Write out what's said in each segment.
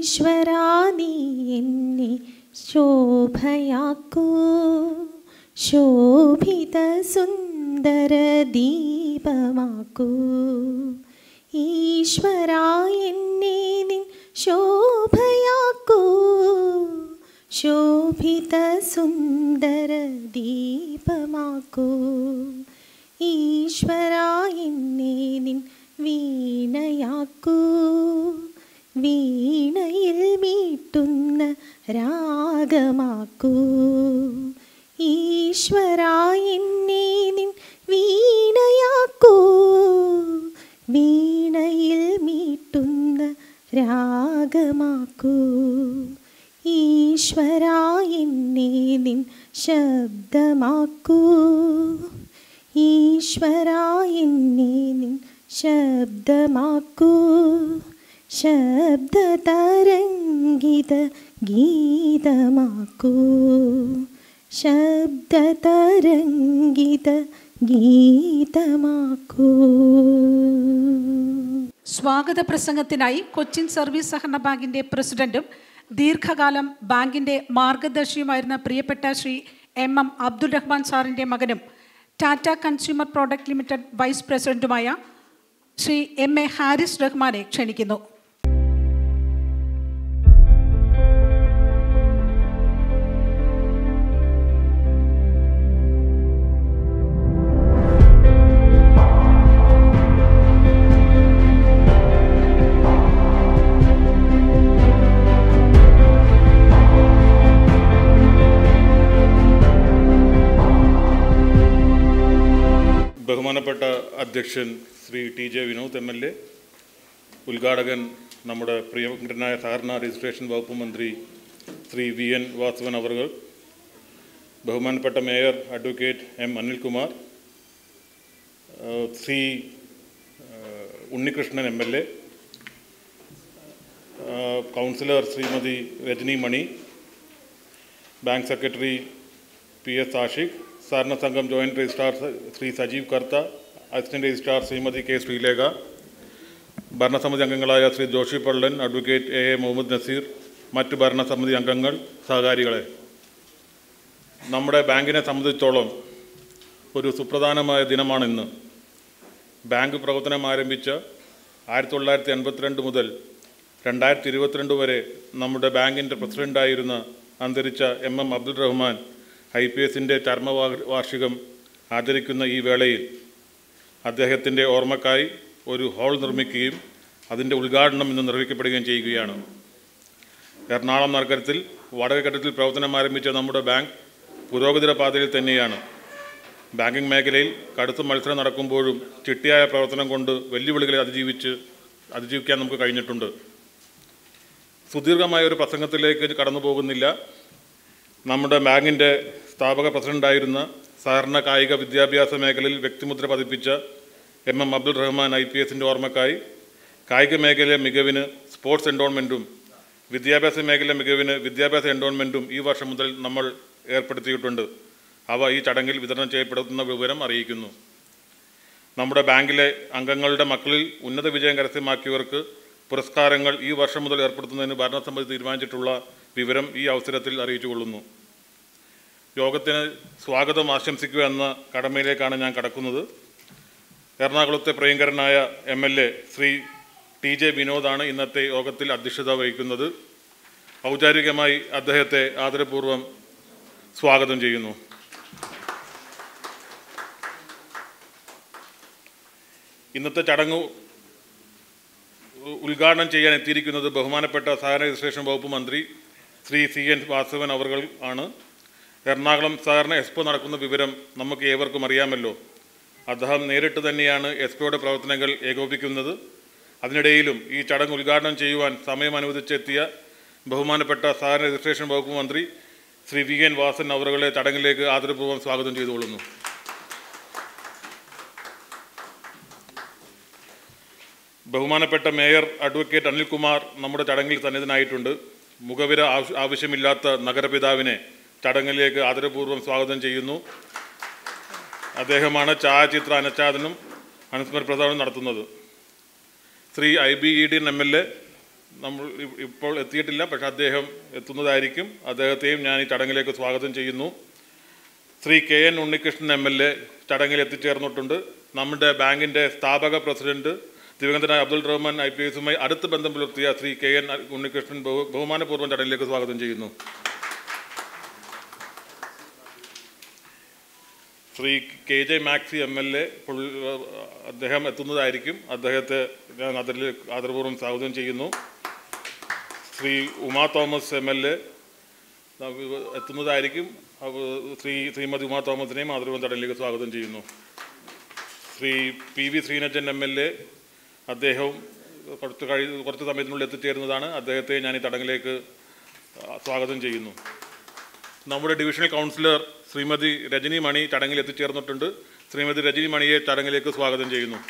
ഈശ്വരാ നീ എന്നെ ശോഭയാക്കൂ ശോഭിത സുന്ദര ദീപമാക്കൂ ഈശ്വരാ എന്നെ നിൻ ശോഭയാക്കൂ ശോഭിത സുന്ദര ദീപമാക്കൂ ഈശ്വരാ എന്നെ നിൻ വീണയാക്കൂ വീണയിൽ മീട്ടുന്ന രാഗമാക്കൂ ഈശ്വരാ എന്നെ നിൻ വീണയാക്കൂ വീണയിൽ മീട്ടുന്ന രാഗമാക്കൂ ഈശ്വരാ എന്നെ നിൻ ശബ്ദമാക്കൂ ഈശ്വരാ എന്നെ നിൻ ശബ്ദമാക്കൂ ശബ്ദതരംഗിത ഗീതമാക്കൂ ശബ്ദതരംഗിത ഗീതമാക്കൂ സ്വാഗത പ്രസംഗത്തിനായി കൊച്ചിൻ സർവീസ് സഹകരണ ബാങ്കിന്റെ പ്രസിഡന്റും ദീർഘകാലം ബാങ്കിന്റെ മാർഗദർശിയുമായിരുന്ന പ്രിയപ്പെട്ട ശ്രീ എം എം അബ്ദുൾ റഹ്മാൻ സാറിന്റെ മകനും Tata consumer product limited vice പ്രസിഡന്റുമായ ശ്രീ എം എ ഹാരിസ് റഹ്മാനെ ക്ഷണിക്കുന്നു ബഹുമാനപ്പെട്ട അധ്യക്ഷൻ Shri T J Vinod M L A ഉദ്ഘാടകൻ നമ്മുടെ പ്രിയങ്കരനായ സഹകരണ രജിസ്ട്രേഷൻ വകുപ്പ് മന്ത്രി ശ്രീ വി എൻ വാസവൻ അവർകൾ ബഹുമാനപ്പെട്ട മേയർ അഡ്വക്കേറ്റ് എം അനിൽകുമാർ ഏഹ് ശ്രീ ഏഹ് ഉണ്ണികൃഷ്ണൻ എം എൽ എ ഏഹ് councillor Shrimati Rajani Mani bank secretary P S Ashiq സഹകരണ സംഘം joint registrar Shri Sajeev Kartha assistant registrar Shrimati K Sreelekha ഭരണസമിതി അംഗങ്ങളായ Shri Joshi Pallan advocate A A Muhammad Naseer മറ്റ് ഭരണസമിതി അംഗങ്ങൾ സഹകാരികളെ നമ്മുടെ ബാങ്കിനെ സംബന്ധിച്ചോളം ഒരു സുപ്രധാനമായ ദിനമാണിന്ന് ബാങ്ക് പ്രവർത്തനം ആരംഭിച്ച ആയിരത്തി തൊള്ളായിരത്തി എൺപത്തിരണ്ട് മുതൽ രണ്ടായിരത്തി ഇരുപത്തിരണ്ട് വരെ നമ്മുടെ ബാങ്കിൻ്റെ പ്രസിഡൻ്റായിരുന്ന അന്തരിച്ച M M Abdul Rahman I P എസിൻ്റെ ചർമ്മവാർഷികം ആചരിക്കുന്ന ഈ വേളയിൽ അദ്ദേഹത്തിൻ്റെ ഓർമ്മക്കായി ഒരു ഹാൾ നിർമ്മിക്കുകയും അതിൻ്റെ ഉദ്ഘാടനം ഇന്ന് നിർവഹിക്കപ്പെടുകയും ചെയ്യുകയാണ് എറണാകുളം നഗരത്തിൽ വാടകഘട്ടത്തിൽ പ്രവർത്തനം ആരംഭിച്ച നമ്മുടെ ബാങ്ക് പുരോഗതിയുടെ പാതയിൽ തന്നെയാണ് ബാങ്കിംഗ് മേഖലയിൽ കടുത്ത മത്സരം നടക്കുമ്പോഴും ചിട്ടിയായ പ്രവർത്തനം കൊണ്ട് വെല്ലുവിളികളെ അതിജീവിച്ച് അതിജീവിക്കാൻ നമുക്ക് കഴിഞ്ഞിട്ടുണ്ട് സുദീർഘമായ ഒരു പ്രസംഗത്തിലേക്ക് കടന്നു പോകുന്നില്ല നമ്മുടെ ബാങ്കിൻ്റെ സ്ഥാപക പ്രസിഡൻ്റായിരുന്ന സഹകരണ കായിക വിദ്യാഭ്യാസ മേഖലയിൽ വ്യക്തിമുദ്ര പതിപ്പിച്ച M M Abdul Rahman I P എസിൻ്റെ ഓർമ്മക്കായി കായിക മേഖലയിലെ മികവിന് സ്പോർട്സ് എൻഡോൺമെൻറ്റും വിദ്യാഭ്യാസ മേഖലയിലെ മികവിന് വിദ്യാഭ്യാസ എൻഡോൺമെൻറ്റും ഈ വർഷം മുതൽ നമ്മൾ ഏർപ്പെടുത്തിയിട്ടുണ്ട് അവ ഈ ചടങ്ങിൽ വിതരണം ചെയ്യപ്പെടുന്ന വിവരം അറിയിക്കുന്നു നമ്മുടെ ബാങ്കിലെ അംഗങ്ങളുടെ മക്കളിൽ ഉന്നത വിജയം കരസ്ഥമാക്കിയവർക്ക് പുരസ്കാരങ്ങൾ ഈ വർഷം മുതൽ ഏർപ്പെടുത്തുന്നതിന് ഭരണസമിതി തീരുമാനിച്ചിട്ടുള്ള വിവരം ഈ അവസരത്തിൽ അറിയിച്ചുകൊള്ളുന്നു യോഗത്തിന് സ്വാഗതം ആശംസിക്കുക എന്ന കടമയിലേക്കാണ് ഞാൻ കടക്കുന്നത് എറണാകുളത്തെ പ്രിയങ്കരനായ M L A Shri T J വിനോദാണ് ഇന്നത്തെ യോഗത്തിൽ അധ്യക്ഷത വഹിക്കുന്നത് ഔപചാരികമായി അദ്ദേഹത്തെ ആദരപൂർവ്വം സ്വാഗതം ചെയ്യുന്നു ഇന്നത്തെ ചടങ്ങ് ഉ- ഉദ്ഘാടനം ചെയ്യാൻ എത്തിയിരിക്കുന്നത് ബഹുമാനപ്പെട്ട സഹകരണ രജിസ്ട്രേഷൻ വകുപ്പ് മന്ത്രി ശ്രീ സി എൻ വാസവൻ അവർ ആണ് എറണാകുളം സഹകരണ എക്സ്പോ നടക്കുന്ന വിവരം നമുക്ക് ഏവർക്കും അറിയാമല്ലോ അദ്ദേഹം നേരിട്ട് തന്നെയാണ് എക്സ്പോയുടെ പ്രവർത്തനങ്ങൾ ഏകോപിക്കുന്നത് അതിനിടയിലും ഈ ചടങ്ങ് ഉദ്ഘാടനം ചെയ്യുവാൻ സമയം അനുവദിച്ചെത്തിയ ബഹുമാനപ്പെട്ട സഹകരണ രജിസ്ട്രേഷൻ വകുപ്പ് മന്ത്രി ശ്രീ വി എൻ വാസൻ അവറുകളെ ചടങ്ങിലേക്ക് ആദരപൂർവ്വം സ്വാഗതം ചെയ്തുകൊള്ളുന്നു ബഹുമാനപ്പെട്ട മേയർ അഡ്വക്കേറ്റ് അനിൽകുമാർ നമ്മുടെ ചടങ്ങിൽ സന്നിധനായിട്ടുണ്ട് മുഖവിര ആവശ്യ- ആവശ്യമില്ലാത്ത നഗരപിതാവിനെ ചടങ്ങിലേക്ക് ആദരപൂർവ്വം സ്വാഗതം ചെയ്യുന്നു അദ്ദേഹമാണ് ഛായാചിത്ര അനച്ഛാദനം അനുസ്മര പ്രസാദനം നടത്തുന്നത് Shri I B E D M L A നമ്മൾ ഇ- ഇപ്പോൾ എത്തിയിട്ടില്ല പക്ഷെ അദ്ദേഹം എത്തുന്നതായിരിക്കും അദ്ദേഹത്തെയും ഞാൻ ഈ ചടങ്ങിലേക്ക് സ്വാഗതം ചെയ്യുന്നു Shri K N Unnikrishnan M L A ചടങ്ങിൽ എത്തിച്ചേർന്നിട്ടുണ്ട് നമ്മുടെ ബാങ്കിൻ്റെ സ്ഥാപക പ്രസിഡന്റ് ദിവംഗതനായ അബ്ദുൾ റഹ്മാൻ ഐ പി എസുമായി അടുത്ത് ബന്ധം പുലർത്തിയ ശ്രീ കെ എൻ ഉണ്ണികൃഷ്ണൻ ബഹു ബഹുമാനപൂർവ്വം ചടങ്ങിലേക്ക് സ്വാഗതം ചെയ്യുന്നു Shri K J Maxi M L A അദ്ദേഹം എത്തുന്നതായിരിക്കും അദ്ദേഹത്തെ ഞാൻ അതിൽ ആദരപൂർവ്വം സ്വാഗതം ചെയ്യുന്നു Shri Uma Thomas M L A എത്തുന്നതായിരിക്കും അവ- ശ്രീ ശ്രീമതി ഉമാ തോമസിനെയും ആദരവും തടലിലേക്ക് സ്വാഗതം ചെയ്യുന്നു Shri P V Sreenijan M L A അദ്ദേഹവും കുറച്ച് കഴി കുറച്ച് സമയത്തിനുള്ളിൽ എത്തിച്ചേരുന്നതാണ് അദ്ദേഹത്തെ ഞാൻ ഈ തടങ്ങിലേക്ക് സ്വാഗതം ചെയ്യുന്നു നമ്മുടെ ഡിവിഷണൽ കൗൺസിലർ ശ്രീമതി രജനി മണി ചടങ്ങിൽ എത്തിച്ചേർന്നിട്ടുണ്ട് ശ്രീമതി രജനി മണിയെ ചടങ്ങിലേക്ക് സ്വാഗതം ചെയ്യുന്നു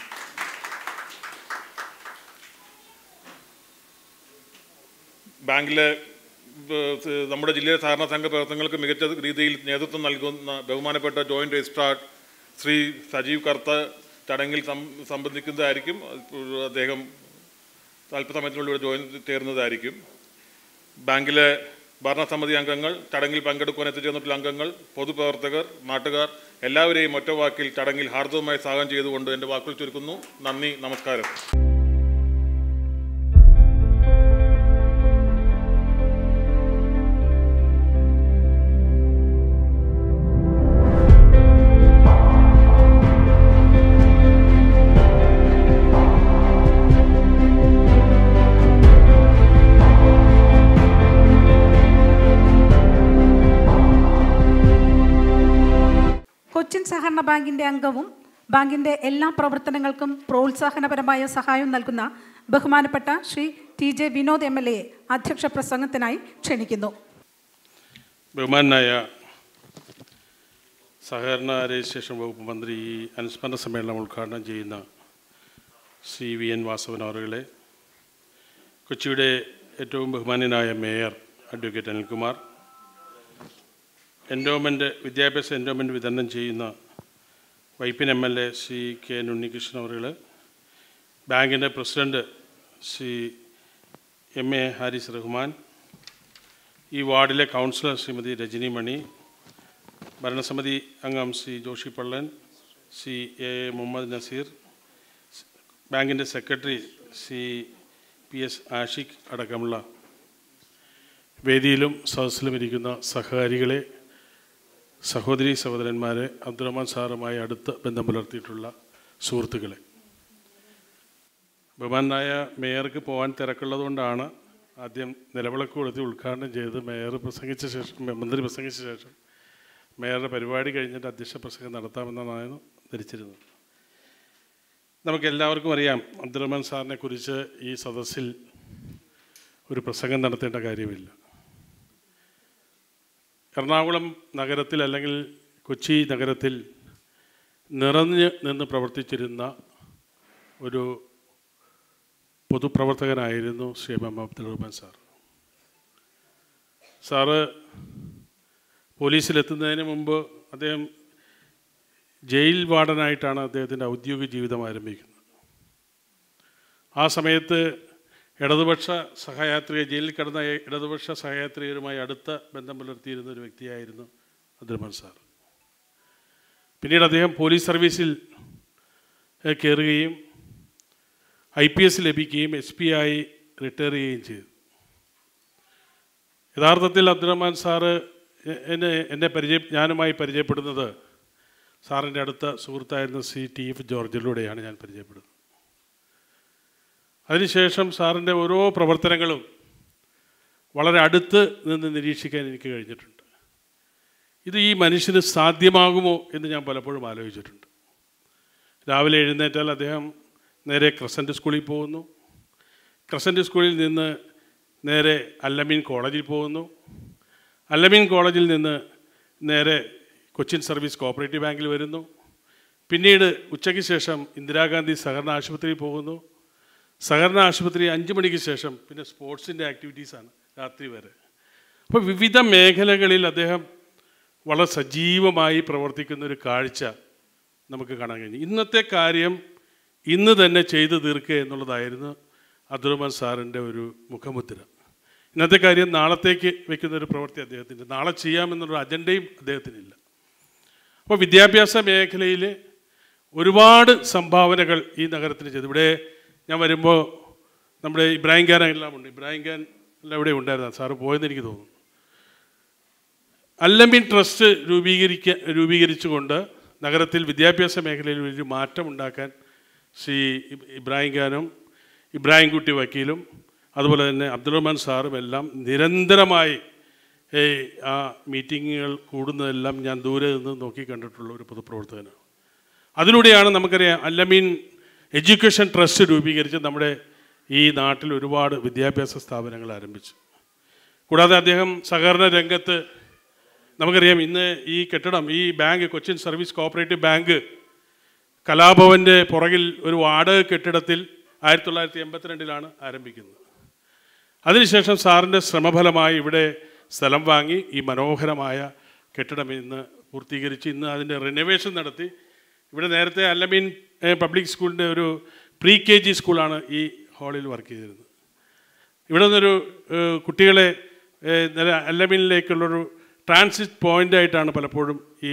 ബാങ്കിലെ ഏഹ്, സ് നമ്മുടെ ജില്ലയിലെ സഹകരണ സംഘ പ്രവർത്തനങ്ങൾക്ക് മികച്ച രീതിയിൽ നേതൃത്വം നൽകുന്ന ബഹുമാനപ്പെട്ട ജോയിന്റ് രജിസ്ട്രാർ ശ്രീ സജീവ് കർത്ത ചടങ്ങിൽ സം- സംബന്ധിക്കുന്നതായിരിക്കും അപ്പോൾ അദ്ദേഹം അല്പസമയത്തിനുള്ളിൽ ജോയിൻ ചേരുന്നതായിരിക്കും ബാങ്കിലെ ഭരണസമിതി അംഗങ്ങൾ ചടങ്ങിൽ പങ്കെടുക്കുവാൻ എത്തിച്ചേർന്നിട്ടുള്ള അംഗങ്ങൾ പൊതുപ്രവർത്തകർ നാട്ടുകാർ എല്ലാവരെയും ഒറ്റ വാക്കിൽ ചടങ്ങിൽ ഹാർദവമായി സ്വാഗതം ചെയ്തുകൊണ്ട് എൻ്റെ വാക്കുകൾ ചുരുക്കുന്നു നന്ദി നമസ്കാരം കൊച്ചിൻ സഹകരണ ബാങ്കിന്റെ അംഗവും ബാങ്കിന്റെ എല്ലാ പ്രവർത്തനങ്ങൾക്കും പ്രോത്സാഹനപരമായ സഹായം നൽകുന്ന ബഹുമാനപ്പെട്ട Shri T J Vinod M L A അധ്യക്ഷ പ്രസംഗത്തിനായി ക്ഷണിക്കുന്നു ബഹുമാനായ സഹകരണ രജിസ്ട്രേഷൻ വകുപ്പ് മന്ത്രി ഈ അനുസ്മരണ സമ്മേളനം ഉദ്ഘാടനം ചെയ്യുന്ന ശ്രീ വി എൻ വാസവൻ അവറുകളെ കൊച്ചിയുടെ ഏറ്റവും ബഹുമാന്യനായ മേയർ അഡ്വക്കേറ്റ് അനിൽകുമാർ എൻഡോമെൻ്റ് വിദ്യാഭ്യാസ എൻഡോമെൻ്റ് വിതരണം ചെയ്യുന്ന Vypin M L A Shri K N Unnikrishnan അവറുകൾ ബാങ്കിൻ്റെ president Shri M A Haris Rahman ഈ വാർഡിലെ കൗൺസിലർ ശ്രീമതി രജനി മണി ഭരണസമിതി അംഗം ശ്രീ ജോഷി പള്ളൻ ശ്രീ എ എ മുഹമ്മദ് നസീർ ബാങ്കിൻ്റെ secretary Shri P S Ashiq അടക്കമുള്ള വേദിയിലും സദസ്സിലും ഇരിക്കുന്ന സഹകാരികളെ സഹോദരി സഹോദരന്മാരെ അബ്ദുറഹ്മാൻ സാറുമായി അടുത്ത് ബന്ധം പുലർത്തിയിട്ടുള്ള സുഹൃത്തുക്കളെ ബഹുമാനായ മേയർക്ക് പോകാൻ തിരക്കുള്ളതുകൊണ്ടാണ് ആദ്യം നിലവിളക്ക് കൊളുത്തി ഉദ്ഘാടനം ചെയ്ത് മേയർ പ്രസംഗിച്ച ശേഷം മന്ത്രി പ്രസംഗിച്ച ശേഷം മേയറുടെ പരിപാടി കഴിഞ്ഞിട്ട് അധ്യക്ഷ പ്രസംഗം നടത്താമെന്നാണ് ധരിച്ചിരുന്നത് നമുക്ക് എല്ലാവർക്കും അറിയാം അബ്ദുറഹ്മാൻ സാറിനെ കുറിച്ച് ഈ സദസ്സിൽ ഒരു പ്രസംഗം നടത്തേണ്ട കാര്യമില്ല എറണാകുളം നഗരത്തിൽ അല്ലെങ്കിൽ കൊച്ചി നഗരത്തിൽ നിറഞ്ഞ് നിന്ന് പ്രവർത്തിച്ചിരുന്ന ഒരു പൊതുപ്രവർത്തകനായിരുന്നു Shri M M Abdul Rahman sir sir പോലീസിലെത്തുന്നതിന് മുമ്പ് അദ്ദേഹം ജയിൽ വാർഡനായിട്ടാണ് അദ്ദേഹത്തിൻ്റെ ഔദ്യോഗിക ജീവിതം ആരംഭിക്കുന്നത് ആ സമയത്ത് ഇടതുപക്ഷ സഹയാത്രിക ജയിലിൽ കിടന്ന ഇടതുപക്ഷ സഹയാത്രികരുമായി അടുത്ത ബന്ധം പുലർത്തിയിരുന്ന ഒരു വ്യക്തിയായിരുന്നു അബ്ദുറഹ്മാൻ സാർ പിന്നീട് അദ്ദേഹം പോലീസ് സർവീസിൽ ഏഹ്, കയറുകയും ഐ പി എസ് ലഭിക്കുകയും എസ് പി ആയി റിട്ടയർ ചെയ്യുകയും ചെയ്തു യഥാർത്ഥത്തിൽ അബ്ദുറഹ്മാൻ സാറ് എ- എന്നെ എന്നെ പരിചയ ഞാനുമായി പരിചയപ്പെടുന്നത് സാറിൻ്റെ അടുത്ത സുഹൃത്തായിരുന്ന സി ടി എഫ് ജോർജിലൂടെയാണ് ഞാൻ പരിചയപ്പെടുന്നത് അതിനുശേഷം സാറിൻ്റെ ഓരോ പ്രവർത്തനങ്ങളും വളരെ അടുത്ത് നിന്ന് നിരീക്ഷിക്കാൻ എനിക്ക് കഴിഞ്ഞിട്ടുണ്ട് ഇത് ഈ മനുഷ്യന് സാധ്യമാകുമോ എന്ന് ഞാൻ പലപ്പോഴും ആലോചിച്ചിട്ടുണ്ട് രാവിലെ എഴുന്നേറ്റാൽ അദ്ദേഹം നേരെ ക്രസൻറ്റ് സ്കൂളിൽ പോകുന്നു ക്രസൻറ്റ് സ്കൂളിൽ നിന്ന് നേരെ അല്ലമീൻ കോളേജിൽ പോകുന്നു അല്ലമീൻ കോളേജിൽ നിന്ന് നേരെ കൊച്ചിൻ സർവീസ് കോപ്പറേറ്റീവ് ബാങ്കിൽ വരുന്നു പിന്നീട് ഉച്ചയ്ക്ക് ശേഷം ഇന്ദിരാഗാന്ധി സഹകരണ ആശുപത്രിയിൽ പോകുന്നു സഹകരണ ആശുപത്രി അഞ്ച് മണിക്ക് ശേഷം പിന്നെ സ്പോർട്സിൻ്റെ ആക്ടിവിറ്റീസാണ് രാത്രി വരെ അപ്പോൾ വിവിധ മേഖലകളിൽ അദ്ദേഹം വളരെ സജീവമായി പ്രവർത്തിക്കുന്ന ഒരു കാഴ്ച നമുക്ക് കാണാൻ കഴിഞ്ഞു ഇന്നത്തെ കാര്യം ഇന്ന് തന്നെ ചെയ്തു തീർക്കുക എന്നുള്ളതായിരുന്നു അബ്ദുറഹ്മാൻ സാറിൻ്റെ ഒരു മുഖമുദ്ര ഇന്നത്തെ കാര്യം നാളത്തേക്ക് വെക്കുന്ന ഒരു പ്രവൃത്തി അദ്ദേഹത്തിൻ്റെ നാളെ ചെയ്യാമെന്നുള്ള അജണ്ടയും അദ്ദേഹത്തിനില്ല അപ്പോൾ വിദ്യാഭ്യാസ മേഖലയിൽ ഒരുപാട് സംഭാവനകൾ ഈ നഗരത്തിന് ചെയ്തു ഇവിടെ ഞാൻ വരുമ്പോൾ നമ്മുടെ ഇബ്രാഹിം ഖാൻ എല്ലാം ഉണ്ട് ഇബ്രാഹിം ഖാൻ എല്ലാം ഇവിടെ ഉണ്ടായിരുന്നു സാറ് പോയെന്ന് എനിക്ക് തോന്നുന്നു അല്ലമീൻ ട്രസ്റ്റ് രൂപീകരിക്ക രൂപീകരിച്ചുകൊണ്ട് നഗരത്തിൽ വിദ്യാഭ്യാസ മേഖലയിൽ ഒരു മാറ്റം ഉണ്ടാക്കാൻ ശ്രീ ഇബ്- ഇബ്രാഹിം ഖാനും ഇബ്രാഹിം കുട്ടി വക്കീലും അതുപോലെ തന്നെ അബ്ദുൾ റഹ്മാൻ സാറും എല്ലാം നിരന്തരമായി ഏ, ആ മീറ്റിങ്ങുകൾ കൂടുന്നതെല്ലാം ഞാൻ ദൂരെ നിന്ന് നോക്കി കണ്ടിട്ടുള്ള ഒരു പൊതുപ്രവർത്തകനാണ് അതിലൂടെയാണ് നമുക്കറിയാം അല്ലമീൻ എഡ്യൂക്കേഷൻ ട്രസ്റ്റ് രൂപീകരിച്ച് നമ്മുടെ ഈ നാട്ടിൽ ഒരുപാട് വിദ്യാഭ്യാസ സ്ഥാപനങ്ങൾ ആരംഭിച്ചു കൂടാതെ അദ്ദേഹം സഹകരണ രംഗത്ത് നമുക്കറിയാം ഇന്ന് ഈ കെട്ടിടം ഈ bank Cochin service cooperative bank കലാഭവൻ്റെ പുറകിൽ ഒരു വാടക കെട്ടിടത്തിൽ ആയിരത്തി തൊള്ളായിരത്തി എൺപത്തിരണ്ടിലാണ് ആരംഭിക്കുന്നത് അതിനുശേഷം സാറിൻ്റെ ശ്രമഫലമായി ഇവിടെ സ്ഥലം വാങ്ങി ഈ മനോഹരമായ കെട്ടിടം ഇന്ന് പൂർത്തീകരിച്ച് ഇന്ന് അതിൻ്റെ റിനോവേഷൻ നടത്തി ഇവിടെ നേരത്തെ അല്ലമീൻ ഏഹ്, പബ്ലിക് സ്കൂളിൻ്റെ ഒരു പ്രീ കെ ജി സ്കൂളാണ് ഈ ഹാളിൽ വർക്ക് ചെയ്തിരുന്നത് ഇവിടെ നിന്നൊരു ഏഹ്, കുട്ടികളെ ഏഹ്, നില അല്ലമീനിലേക്കുള്ളൊരു ട്രാൻസിറ്റ് പോയിൻ്റായിട്ടാണ് പലപ്പോഴും ഈ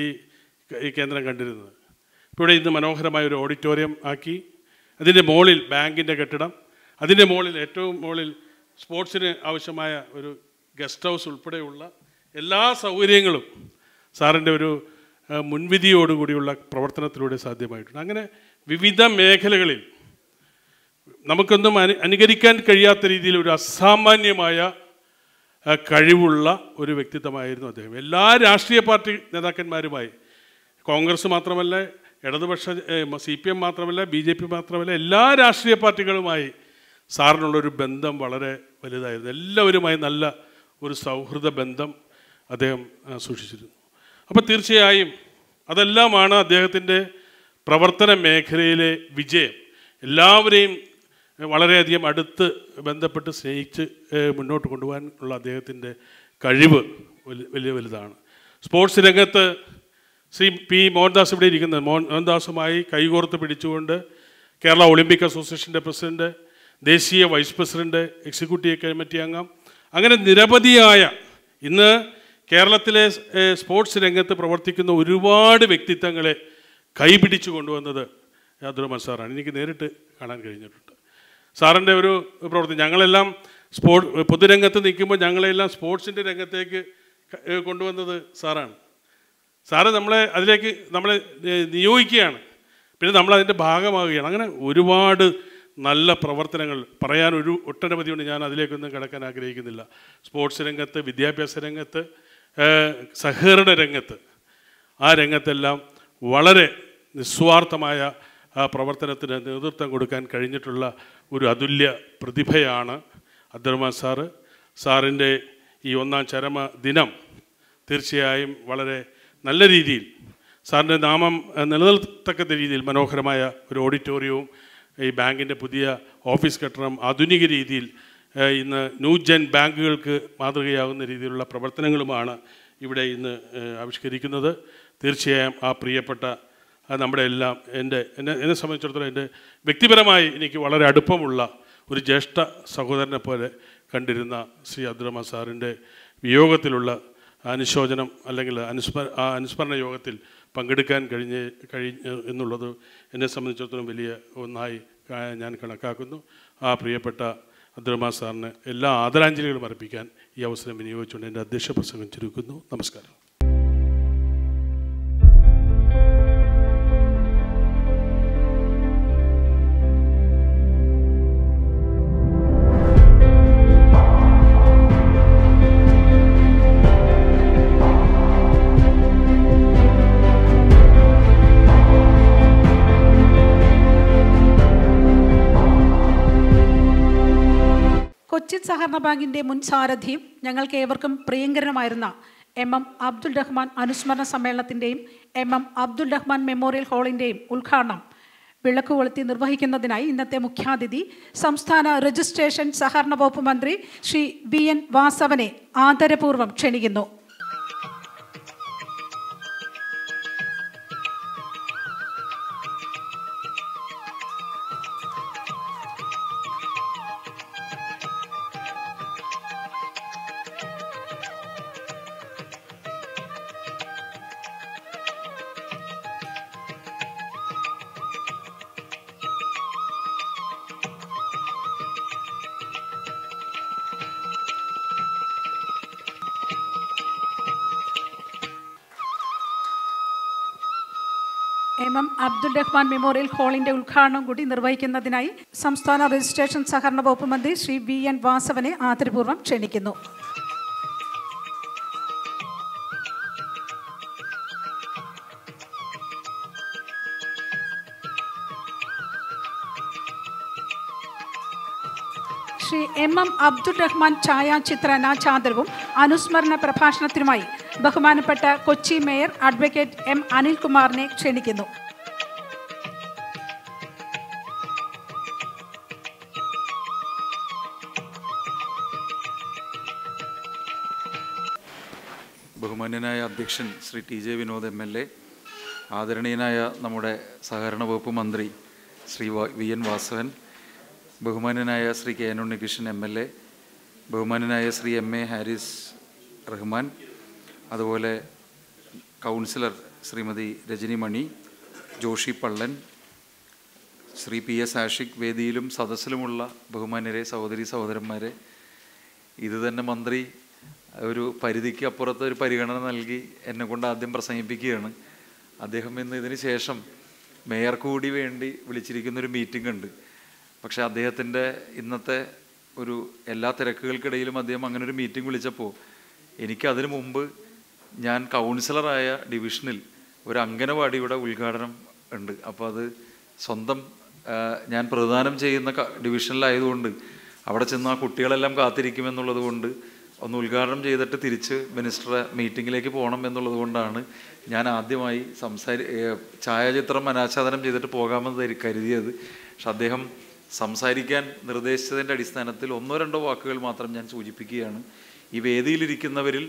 ഈ കേന്ദ്രം കണ്ടിരുന്നത് ഇപ്പോൾ ഇവിടെ ഇന്ന് മനോഹരമായ ഒരു ഓഡിറ്റോറിയം ആക്കി അതിൻ്റെ മുകളിൽ ബാങ്കിൻ്റെ കെട്ടിടം അതിൻ്റെ മുകളിൽ ഏറ്റവും മുകളിൽ സ്പോർട്സിന് ആവശ്യമായ ഒരു ഗസ്റ്റ് ഹൗസ് ഉൾപ്പെടെയുള്ള എല്ലാ സൗകര്യങ്ങളും സാറിൻ്റെ ഒരു ഏഹ്, മുൻവിധിയോടുകൂടിയുള്ള പ്രവർത്തനത്തിലൂടെ സാധ്യമായിട്ടുണ്ട് അങ്ങനെ വിവിധ മേഖലകളിൽ നമുക്കൊന്നും അനു അനുകരിക്കാൻ കഴിയാത്ത രീതിയിൽ ഒരു അസാമാന്യമായ ആ, കഴിവുള്ള ഒരു വ്യക്തിത്വമായിരുന്നു അദ്ദേഹം എല്ലാ രാഷ്ട്രീയ പാർട്ടി നേതാക്കന്മാരുമായി കോൺഗ്രസ് മാത്രമല്ല ഇടതുപക്ഷ സി പി എം മാത്രമല്ല ബി ജെ പി മാത്രമല്ല എല്ലാ രാഷ്ട്രീയ പാർട്ടികളുമായി സാറിനുള്ളൊരു ബന്ധം വളരെ വലുതായിരുന്നു എല്ലാവരുമായി നല്ല ഒരു സൗഹൃദ ബന്ധം അദ്ദേഹം ആ, സൂക്ഷിച്ചിരുന്നു അപ്പോൾ തീർച്ചയായും അതെല്ലാമാണ് അദ്ദേഹത്തിൻ്റെ പ്രവർത്തന മേഖലയിലെ വിജയം എല്ലാവരെയും വളരെയധികം അടുത്ത് ബന്ധപ്പെട്ട് സ്നേഹിച്ച് ഏഹ്, മുന്നോട്ട് കൊണ്ടുപോകാൻ ഉള്ള അദ്ദേഹത്തിൻ്റെ കഴിവ് വലിയ വലിയ വലുതാണ് സ്പോർട്സ് രംഗത്ത് ശ്രീ പി മോഹൻദാസ് ഇവിടെ ഇരിക്കുന്നത് മോഹൻ മോഹൻദാസുമായി കൈകോർത്ത് പിടിച്ചുകൊണ്ട് കേരള ഒളിമ്പിക് അസോസിയേഷൻ്റെ പ്രസിഡന്റ് ദേശീയ വൈസ് പ്രസിഡന്റ് എക്സിക്യൂട്ടീവ് കമ്മിറ്റി അംഗം അങ്ങനെ നിരവധിയായ ഇന്ന് കേരളത്തിലെ ഏഹ്, സ്പോർട്സ് രംഗത്ത് പ്രവർത്തിക്കുന്ന ഒരുപാട് വ്യക്തിത്വങ്ങളെ കൈപിടിച്ചു കൊണ്ടുവന്നത് അബ്ദുറഹ്മാൻ സാറാണ് എനിക്ക് നേരിട്ട് കാണാൻ കഴിഞ്ഞിട്ടുണ്ട് സാറിൻ്റെ ഒരു പ്രവർത്തി ഞങ്ങളെല്ലാം സ്പോർട് പൊതുരംഗത്ത് നിൽക്കുമ്പോൾ ഞങ്ങളെല്ലാം സ്പോർട്സിൻ്റെ രംഗത്തേക്ക് ക- ഏഹ് കൊണ്ടുവന്നത് സാറാണ് സാറ് നമ്മളെ അതിലേക്ക് നമ്മളെ ഏഹ് നിയോഗിക്കുകയാണ് പിന്നെ നമ്മൾ അതിൻ്റെ ഭാഗമാവുകയാണ് അങ്ങനെ ഒരുപാട് നല്ല പ്രവർത്തനങ്ങൾ പറയാൻ ഒരു ഒട്ടനവധിയുണ്ട് ഞാൻ അതിലേക്കൊന്നും കിടക്കാൻ ആഗ്രഹിക്കുന്നില്ല സ്പോർട്സ് രംഗത്ത് വിദ്യാഭ്യാസ രംഗത്ത് ഏഹ് സഹകരണ രംഗത്ത് ആ രംഗത്തെല്ലാം വളരെ നിസ്വാർത്ഥമായ ആ പ്രവർത്തനത്തിന് നേതൃത്വം കൊടുക്കാൻ കഴിഞ്ഞിട്ടുള്ള ഒരു അതുല്യ പ്രതിഭയാണ് അബ്ദുറഹ്മാൻ സാറ് സാറിൻ്റെ ഈ ഒന്നാം ചരമ ദിനം തീർച്ചയായും വളരെ നല്ല രീതിയിൽ സാറിൻ്റെ നാമം ഏഹ്, നിലനിർത്തക്ക രീതിയിൽ മനോഹരമായ ഒരു ഓഡിറ്റോറിയവും ഈ ബാങ്കിൻ്റെ പുതിയ ഓഫീസ് കെട്ടിടം ആധുനിക രീതിയിൽ ഏഹ്, ഇന്ന് ന്യൂ ജെൻ ബാങ്കുകൾക്ക് മാതൃകയാകുന്ന രീതിയിലുള്ള പ്രവർത്തനങ്ങളുമാണ് ഇവിടെ ഇന്ന് ഏഹ്, ആവിഷ്കരിക്കുന്നത് തീർച്ചയായും ആ പ്രിയപ്പെട്ട ആ നമ്മുടെ എല്ലാം എൻ്റെ എന്നെ എന്നെ സംബന്ധിച്ചിടത്തോളം എൻ്റെ വ്യക്തിപരമായി എനിക്ക് വളരെ അടുപ്പമുള്ള ഒരു ജ്യേഷ്ഠ സഹോദരനെ പോലെ കണ്ടിരുന്ന ശ്രീ അബ്ദുറഹ്മാൻ സാറിൻ്റെ വിയോഗത്തിലുള്ള അനുശോചനം അല്ലെങ്കിൽ അനുസ്മര ആ അനുസ്മരണ യോഗത്തിൽ പങ്കെടുക്കാൻ കഴിഞ്ഞ് കഴിഞ്ഞ് എന്നുള്ളത് എന്നെ സംബന്ധിച്ചിടത്തോളം വലിയ ഒന്നായി കാ- ഞാൻ കണക്കാക്കുന്നു ആ പ്രിയപ്പെട്ട അബ്ദുറഹ്മാൻ സാറിന് എല്ലാ ആദരാഞ്ജലികളും അർപ്പിക്കാൻ ഈ അവസരം വിനിയോഗിച്ചുകൊണ്ട് എൻ്റെ അധ്യക്ഷ പ്രസംഗം ചുരുക്കുന്നു നമസ്കാരം കൊച്ചിൻ സഹകരണ ബാങ്കിന്റെ മുൻ സാരഥിയും ഞങ്ങൾക്ക് ഏവർക്കും പ്രിയങ്കരനുമായിരുന്ന എം എം അബ്ദുൽ റഹ്മാൻ അനുസ്മരണ സമ്മേളനത്തിന്റെയും M M Abdul Rahman memorial ഹാളിന്റെയും ഉദ്ഘാടനം വിളക്ക് കൊളുത്തി നിർവഹിക്കുന്നതിനായി ഇന്നത്തെ മുഖ്യാതിഥി സംസ്ഥാന രജിസ്ട്രേഷൻ സഹകരണ വകുപ്പ് മന്ത്രി ശ്രീ ബി എൻ വാസവനെ ആദരപൂർവ്വം ക്ഷണിക്കുന്നു M M Abdul Rahman memorial ഹാളിന്റെ ഉദ്ഘാടനം കൂടി നിർവഹിക്കുന്നതിനായി സംസ്ഥാന രജിസ്ട്രേഷൻ സഹകരണ വകുപ്പ് മന്ത്രി ശ്രീ വി എൻ വാസവനെ ആദരപൂർവ്വം ക്ഷണിക്കുന്നു ശ്രീ എം എം അബ്ദുൾ റഹ്മാൻ ഛായാചിത്ര അനാച്ഛാദനവും അനുസ്മരണ പ്രഭാഷണത്തിനുമായി ബഹുമാനപ്പെട്ട കൊച്ചി മേയർ അഡ്വക്കേറ്റ് എം അനിൽകുമാറിനെ ക്ഷണിക്കുന്നു ബഹുമാന്യനായ അധ്യക്ഷൻ Shri T J Vinod M L A ആദരണീയനായ നമ്മുടെ സഹകരണ വകുപ്പ് മന്ത്രി ശ്രീ വ- വി എൻ വാസവൻ ബഹുമാന്യനായ Shri K N Unnikrishnan M L A ബഹുമാന്യനായ ശ്രീ എം എ ഹാരിസ് റഹ്മാൻ അതുപോലെ councillor Shrimati Rajani Mani Joshi Pallan Shri P S Ashiq വേദിയിലും സദസ്സിലുമുള്ള ബഹുമാന്യരെ സഹോദരി സഹോദരന്മാരെ ഇത് തന്നെ മന്ത്രി ഒരു പരിധിക്ക് അപ്പുറത്ത് ഒരു പരിഗണന നൽകി എന്നെ കൊണ്ട് ആദ്യം പ്രസംഗിപ്പിക്കുകയാണ് അദ്ദേഹം ഇന്ന് ഇതിന് ശേഷം മേയർ കൂടി വേണ്ടി വിളിച്ചിരിക്കുന്ന ഒരു മീറ്റിംഗ് ഉണ്ട് പക്ഷേ അദ്ദേഹത്തിൻ്റെ ഇന്നത്തെ ഒരു എല്ലാ തിരക്കുകൾക്കിടയിലും അദ്ദേഹം അങ്ങനെ ഒരു മീറ്റിംഗ് വിളിച്ചപ്പോൾ എനിക്ക് അതിനു മുമ്പ് ഞാൻ കൗൺസിലറായ ഡിവിഷനിൽ ഒരു അംഗനവാടിയുടെ ഉദ്ഘാടനം ഉണ്ട് അപ്പോൾ അത് സ്വന്തം ആ, ഞാൻ പ്രദാനം ചെയ്യുന്ന ക- ഡിവിഷനിലായതുകൊണ്ട് അവിടെ ചെന്ന് ആ കുട്ടികളെല്ലാം കാത്തിരിക്കുമെന്നുള്ളത് കൊണ്ട് ഒന്ന് ഉദ്ഘാടനം ചെയ്തിട്ട് തിരിച്ച് മിനിസ്റ്ററെ മീറ്റിങ്ങിലേക്ക് പോകണം എന്നുള്ളത് കൊണ്ടാണ് ഞാൻ ആദ്യമായി സംസാരി ഏ, ഛായാചിത്രം അനാച്ഛാദനം ചെയ്തിട്ട് പോകാമെന്ന് ധരി- കരുതിയത് പക്ഷെ അദ്ദേഹം സംസാരിക്കാൻ നിർദ്ദേശിച്ചതിൻ്റെ അടിസ്ഥാനത്തിൽ ഒന്നോ രണ്ടോ വാക്കുകൾ മാത്രം ഞാൻ സൂചിപ്പിക്കുകയാണ് ഈ വേദിയിലിരിക്കുന്നവരിൽ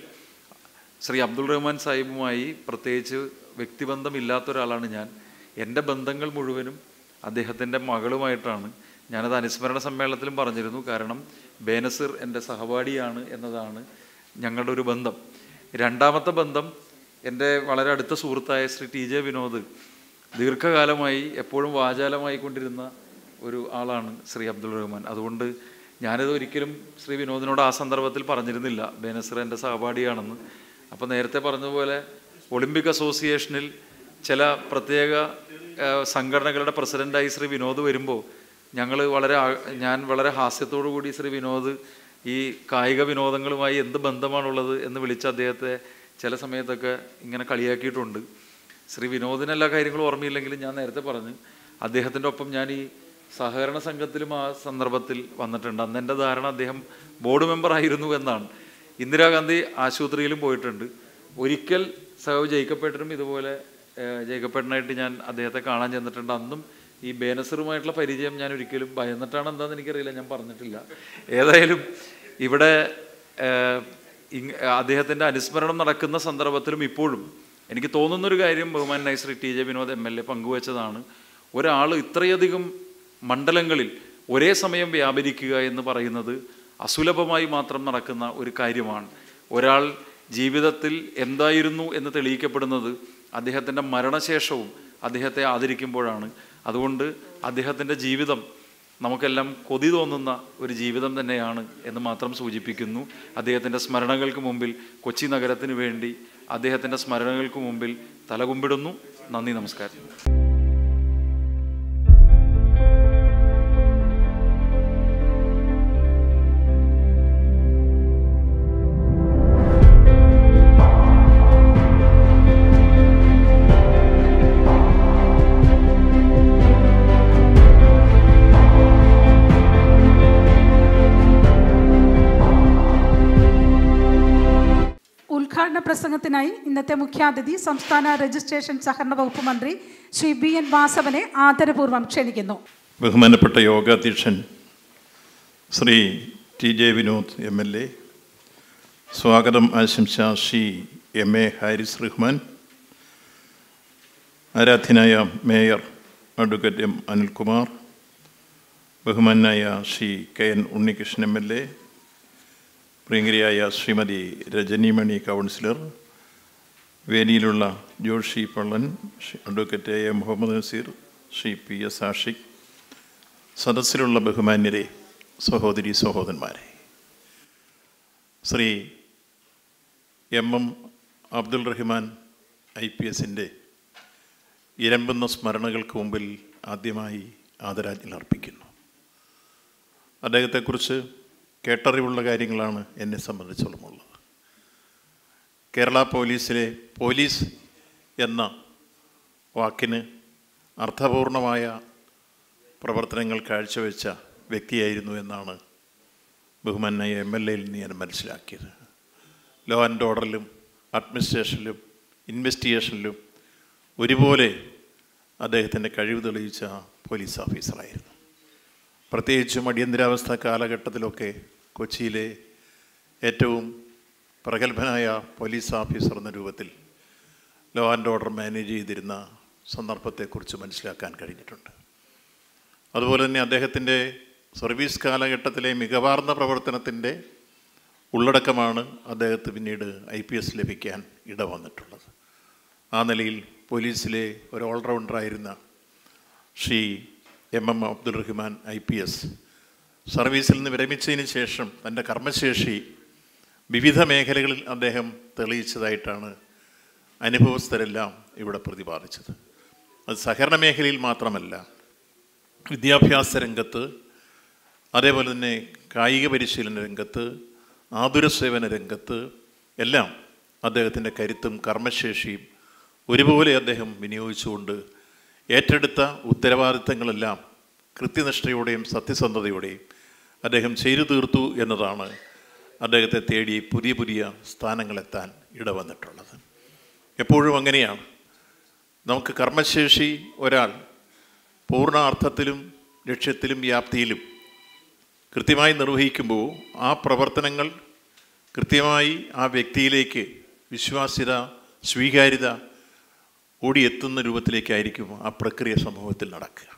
ശ്രീ അബ്ദുൾ റഹ്മാൻ സാഹിബുമായി പ്രത്യേകിച്ച് വ്യക്തിബന്ധമില്ലാത്ത ഒരാളാണ് ഞാൻ എൻ്റെ ബന്ധങ്ങൾ മുഴുവനും അദ്ദേഹത്തിൻ്റെ മകളുമായിട്ടാണ് ഞാനത് അനുസ്മരണ സമ്മേളനത്തിലും പറഞ്ഞിരുന്നു കാരണം ബേനസിർ എൻ്റെ സഹപാഠിയാണ് എന്നതാണ് ഞങ്ങളുടെ ഒരു ബന്ധം രണ്ടാമത്തെ ബന്ധം എൻ്റെ വളരെ അടുത്ത സുഹൃത്തായ ശ്രീ ടി ജെ വിനോദ് ദീർഘകാലമായി എപ്പോഴും വാചാലമായി കൊണ്ടിരുന്ന ഒരു ആളാണ് ശ്രീ അബ്ദുൾ റഹ്മാൻ അതുകൊണ്ട് ഞാനിത് ഒരിക്കലും ശ്രീ വിനോദിനോട് ആ സന്ദർഭത്തിൽ പറഞ്ഞിരുന്നില്ല ബേനസിർ എൻ്റെ സഹപാഠിയാണെന്ന് അപ്പോൾ നേരത്തെ പറഞ്ഞതുപോലെ ഒളിമ്പിക് അസോസിയേഷനിൽ ചില പ്രത്യേക ആ, സംഘടനകളുടെ പ്രസിഡൻ്റായി ശ്രീ വിനോദ് വരുമ്പോൾ ഞങ്ങൾ വളരെ ആ- ഞാൻ വളരെ ഹാസ്യത്തോടു കൂടി ശ്രീ വിനോദ് ഈ കായിക വിനോദങ്ങളുമായി എന്ത് ബന്ധമാണുള്ളത് എന്ന് വിളിച്ച് അദ്ദേഹത്തെ ചില സമയത്തൊക്കെ ഇങ്ങനെ കളിയാക്കിയിട്ടുണ്ട് ശ്രീ വിനോദിന് എല്ലാ കാര്യങ്ങളും ഓർമ്മയില്ലെങ്കിലും ഞാൻ നേരത്തെ പറഞ്ഞു അദ്ദേഹത്തിൻ്റെ ഒപ്പം ഞാൻ ഈ സഹകരണ സംഘത്തിലും ആ സന്ദർഭത്തിൽ വന്നിട്ടുണ്ട് അന്ന് എൻ്റെ ധാരണ അദ്ദേഹം ബോർഡ് മെമ്പർ ആയിരുന്നു എന്നാണ് ഇന്ദിരാഗാന്ധി ആശുപത്രിയിലും പോയിട്ടുണ്ട് ഒരിക്കൽ സഹവ് ജയിക്കപ്പെട്ടനും ഇതുപോലെ ഏഹ്, ജയിക്കപ്പെട്ടനായിട്ട് ഞാൻ അദ്ദേഹത്തെ കാണാൻ ചെന്നിട്ടുണ്ട് അന്നും ഈ ബേനസറുമായിട്ടുള്ള പരിചയം ഞാൻ ഒരിക്കലും ഭയന്നിട്ടാണ് എന്താണെന്ന് എനിക്കറിയില്ല ഞാൻ പറഞ്ഞിട്ടില്ല ഏതായാലും ഇവിടെ ഏഹ്, ഇങ് അദ്ദേഹത്തിൻ്റെ അനുസ്മരണം നടക്കുന്ന സന്ദർഭത്തിലും ഇപ്പോഴും എനിക്ക് തോന്നുന്നൊരു കാര്യം ബഹുമാനായ Shri T J Vinod M L A പങ്കുവച്ചതാണ് ഒരാൾ ഇത്രയധികം മണ്ഡലങ്ങളിൽ ഒരേ സമയം വ്യാപരിക്കുക എന്ന് പറയുന്നത് അസുലഭമായി മാത്രം നടക്കുന്ന ഒരു കാര്യമാണ് ഒരാൾ ജീവിതത്തിൽ എന്തായിരുന്നു എന്ന് തെളിയിക്കപ്പെടുന്നത് അദ്ദേഹത്തിൻ്റെ മരണശേഷവും അദ്ദേഹത്തെ ആദരിക്കുമ്പോഴാണ് അതുകൊണ്ട് അദ്ദേഹത്തിൻ്റെ ജീവിതം നമുക്കെല്ലാം കൊതി തോന്നുന്ന ഒരു ജീവിതം തന്നെയാണ് എന്ന് മാത്രം സൂചിപ്പിക്കുന്നു അദ്ദേഹത്തിൻ്റെ സ്മരണകൾക്ക് മുമ്പിൽ കൊച്ചി നഗരത്തിന് വേണ്ടി അദ്ദേഹത്തിൻ്റെ സ്മരണകൾക്ക് മുമ്പിൽ തലകുമ്പിടുന്നു നന്ദി നമസ്കാരം ഉദ്ഘാടന പ്രസംഗത്തിനായി ഇന്നത്തെ മുഖ്യാതിഥി സംസ്ഥാന രജിസ്ട്രേഷൻ സഹകരണ വകുപ്പ് മന്ത്രി ശ്രീ ബി എൻ വാസവനെ ആദരപൂർവ്വം ക്ഷണിക്കുന്നു ബഹുമാനപ്പെട്ട യോഗാധ്യക്ഷൻ Shri T J Vinod M L A സ്വാഗതം ആശംസ ശ്രീ എം എ ഹാരിസ് റഹ്മാൻ ആരാധ്യനായ മേയർ അഡ്വക്കേറ്റ് എം അനിൽകുമാർ ബഹുമാനായ Shri K N Unnikrishnan M L A പ്രിയങ്കരിയായ ശ്രീമതി രജനിമണി കൗൺസിലർ വേദിയിലുള്ള Joshi Pallan Shri advocate A M Muhammad Nazeer Shri P S Ashiq സദസ്സിലുള്ള ബഹുമാന്യരെ സഹോദരി സഹോദരന്മാരെ Shri M M Abdul Rahman I P എസിൻ്റെ ഇരമ്പുന്ന സ്മരണകൾക്ക് മുമ്പിൽ ആദ്യമായി ആദരാജ്ഞൽ അർപ്പിക്കുന്നു അദ്ദേഹത്തെക്കുറിച്ച് കേട്ടറിവുള്ള കാര്യങ്ങളാണ് എന്നെ സംബന്ധിച്ചോളമുള്ളത് കേരള പോലീസിലെ പോലീസ് എന്ന വാക്കിന് അർത്ഥപൂർണമായ പ്രവർത്തനങ്ങൾ കാഴ്ചവെച്ച വ്യക്തിയായിരുന്നു എന്നാണ് ബഹുമാനായ എം എൽ എയിൽ നിന്ന് ഞാൻ മനസ്സിലാക്കിയത് ലോ ആൻഡ് ഓർഡറിലും അഡ്മിനിസ്ട്രേഷനിലും ഇൻവെസ്റ്റിഗേഷനിലും ഒരുപോലെ അദ്ദേഹത്തിൻ്റെ കഴിവ് തെളിയിച്ച പോലീസ് ഓഫീസറായിരുന്നു പ്രത്യേകിച്ചും അടിയന്തരാവസ്ഥ കാലഘട്ടത്തിലൊക്കെ കൊച്ചിയിലെ ഏറ്റവും പ്രഗത്ഭനായ പോലീസ് ഓഫീസർ എന്ന രൂപത്തിൽ ലോ ആൻഡ് ഓർഡർ മാനേജ് ചെയ്തിരുന്ന സന്ദർഭത്തെക്കുറിച്ച് മനസ്സിലാക്കാൻ കഴിഞ്ഞിട്ടുണ്ട് അതുപോലെ തന്നെ അദ്ദേഹത്തിൻ്റെ സർവീസ് കാലഘട്ടത്തിലെ മികവാർന്ന പ്രവർത്തനത്തിൻ്റെ ഉള്ളടക്കമാണ് അദ്ദേഹത്തിന് പിന്നീട് ഐ പി എസ് ലഭിക്കാൻ ഇടവന്നിട്ടുള്ളത് ആ നിലയിൽ പോലീസിലെ ഒരു ഓൾറൗണ്ടറായിരുന്ന Shri M M Abdul Rahman I P S സർവീസിൽ നിന്ന് വിരമിച്ചതിന് ശേഷം തൻ്റെ കർമ്മശേഷി വിവിധ മേഖലകളിൽ അദ്ദേഹം തെളിയിച്ചതായിട്ടാണ് അനുഭവസ്ഥരെല്ലാം ഇവിടെ പ്രതിപാദിച്ചത് അത് സഹകരണ മേഖലയിൽ മാത്രമല്ല വിദ്യാഭ്യാസ രംഗത്ത് അതേപോലെ തന്നെ കായിക പരിശീലന രംഗത്ത് ആതുര സേവന രംഗത്ത് എല്ലാം അദ്ദേഹത്തിൻ്റെ കരുത്തും കർമ്മശേഷിയും ഒരുപോലെ അദ്ദേഹം വിനിയോഗിച്ചുകൊണ്ട് ഏറ്റെടുത്ത ഉത്തരവാദിത്തങ്ങളെല്ലാം കൃത്യനിഷ്ഠയോടെയും സത്യസന്ധതയോടെയും അദ്ദേഹം ചെയ്തു തീർത്തു എന്നതാണ് അദ്ദേഹത്തെ തേടി പുതിയ പുതിയ സ്ഥാനങ്ങളെത്താൻ ഇടവന്നിട്ടുള്ളത് എപ്പോഴും അങ്ങനെയാണ് നമുക്ക് കർമ്മശേഷി ഒരാൾ പൂർണ്ണ അർത്ഥത്തിലും ലക്ഷ്യത്തിലും വ്യാപ്തിയിലും കൃത്യമായി നിർവഹിക്കുമ്പോൾ ആ പ്രവർത്തനങ്ങൾ കൃത്യമായി ആ വ്യക്തിയിലേക്ക് വിശ്വാസ്യത സ്വീകാര്യത ഓടിയെത്തുന്ന രൂപത്തിലേക്കായിരിക്കും ആ പ്രക്രിയ സമൂഹത്തിൽ നടക്കുക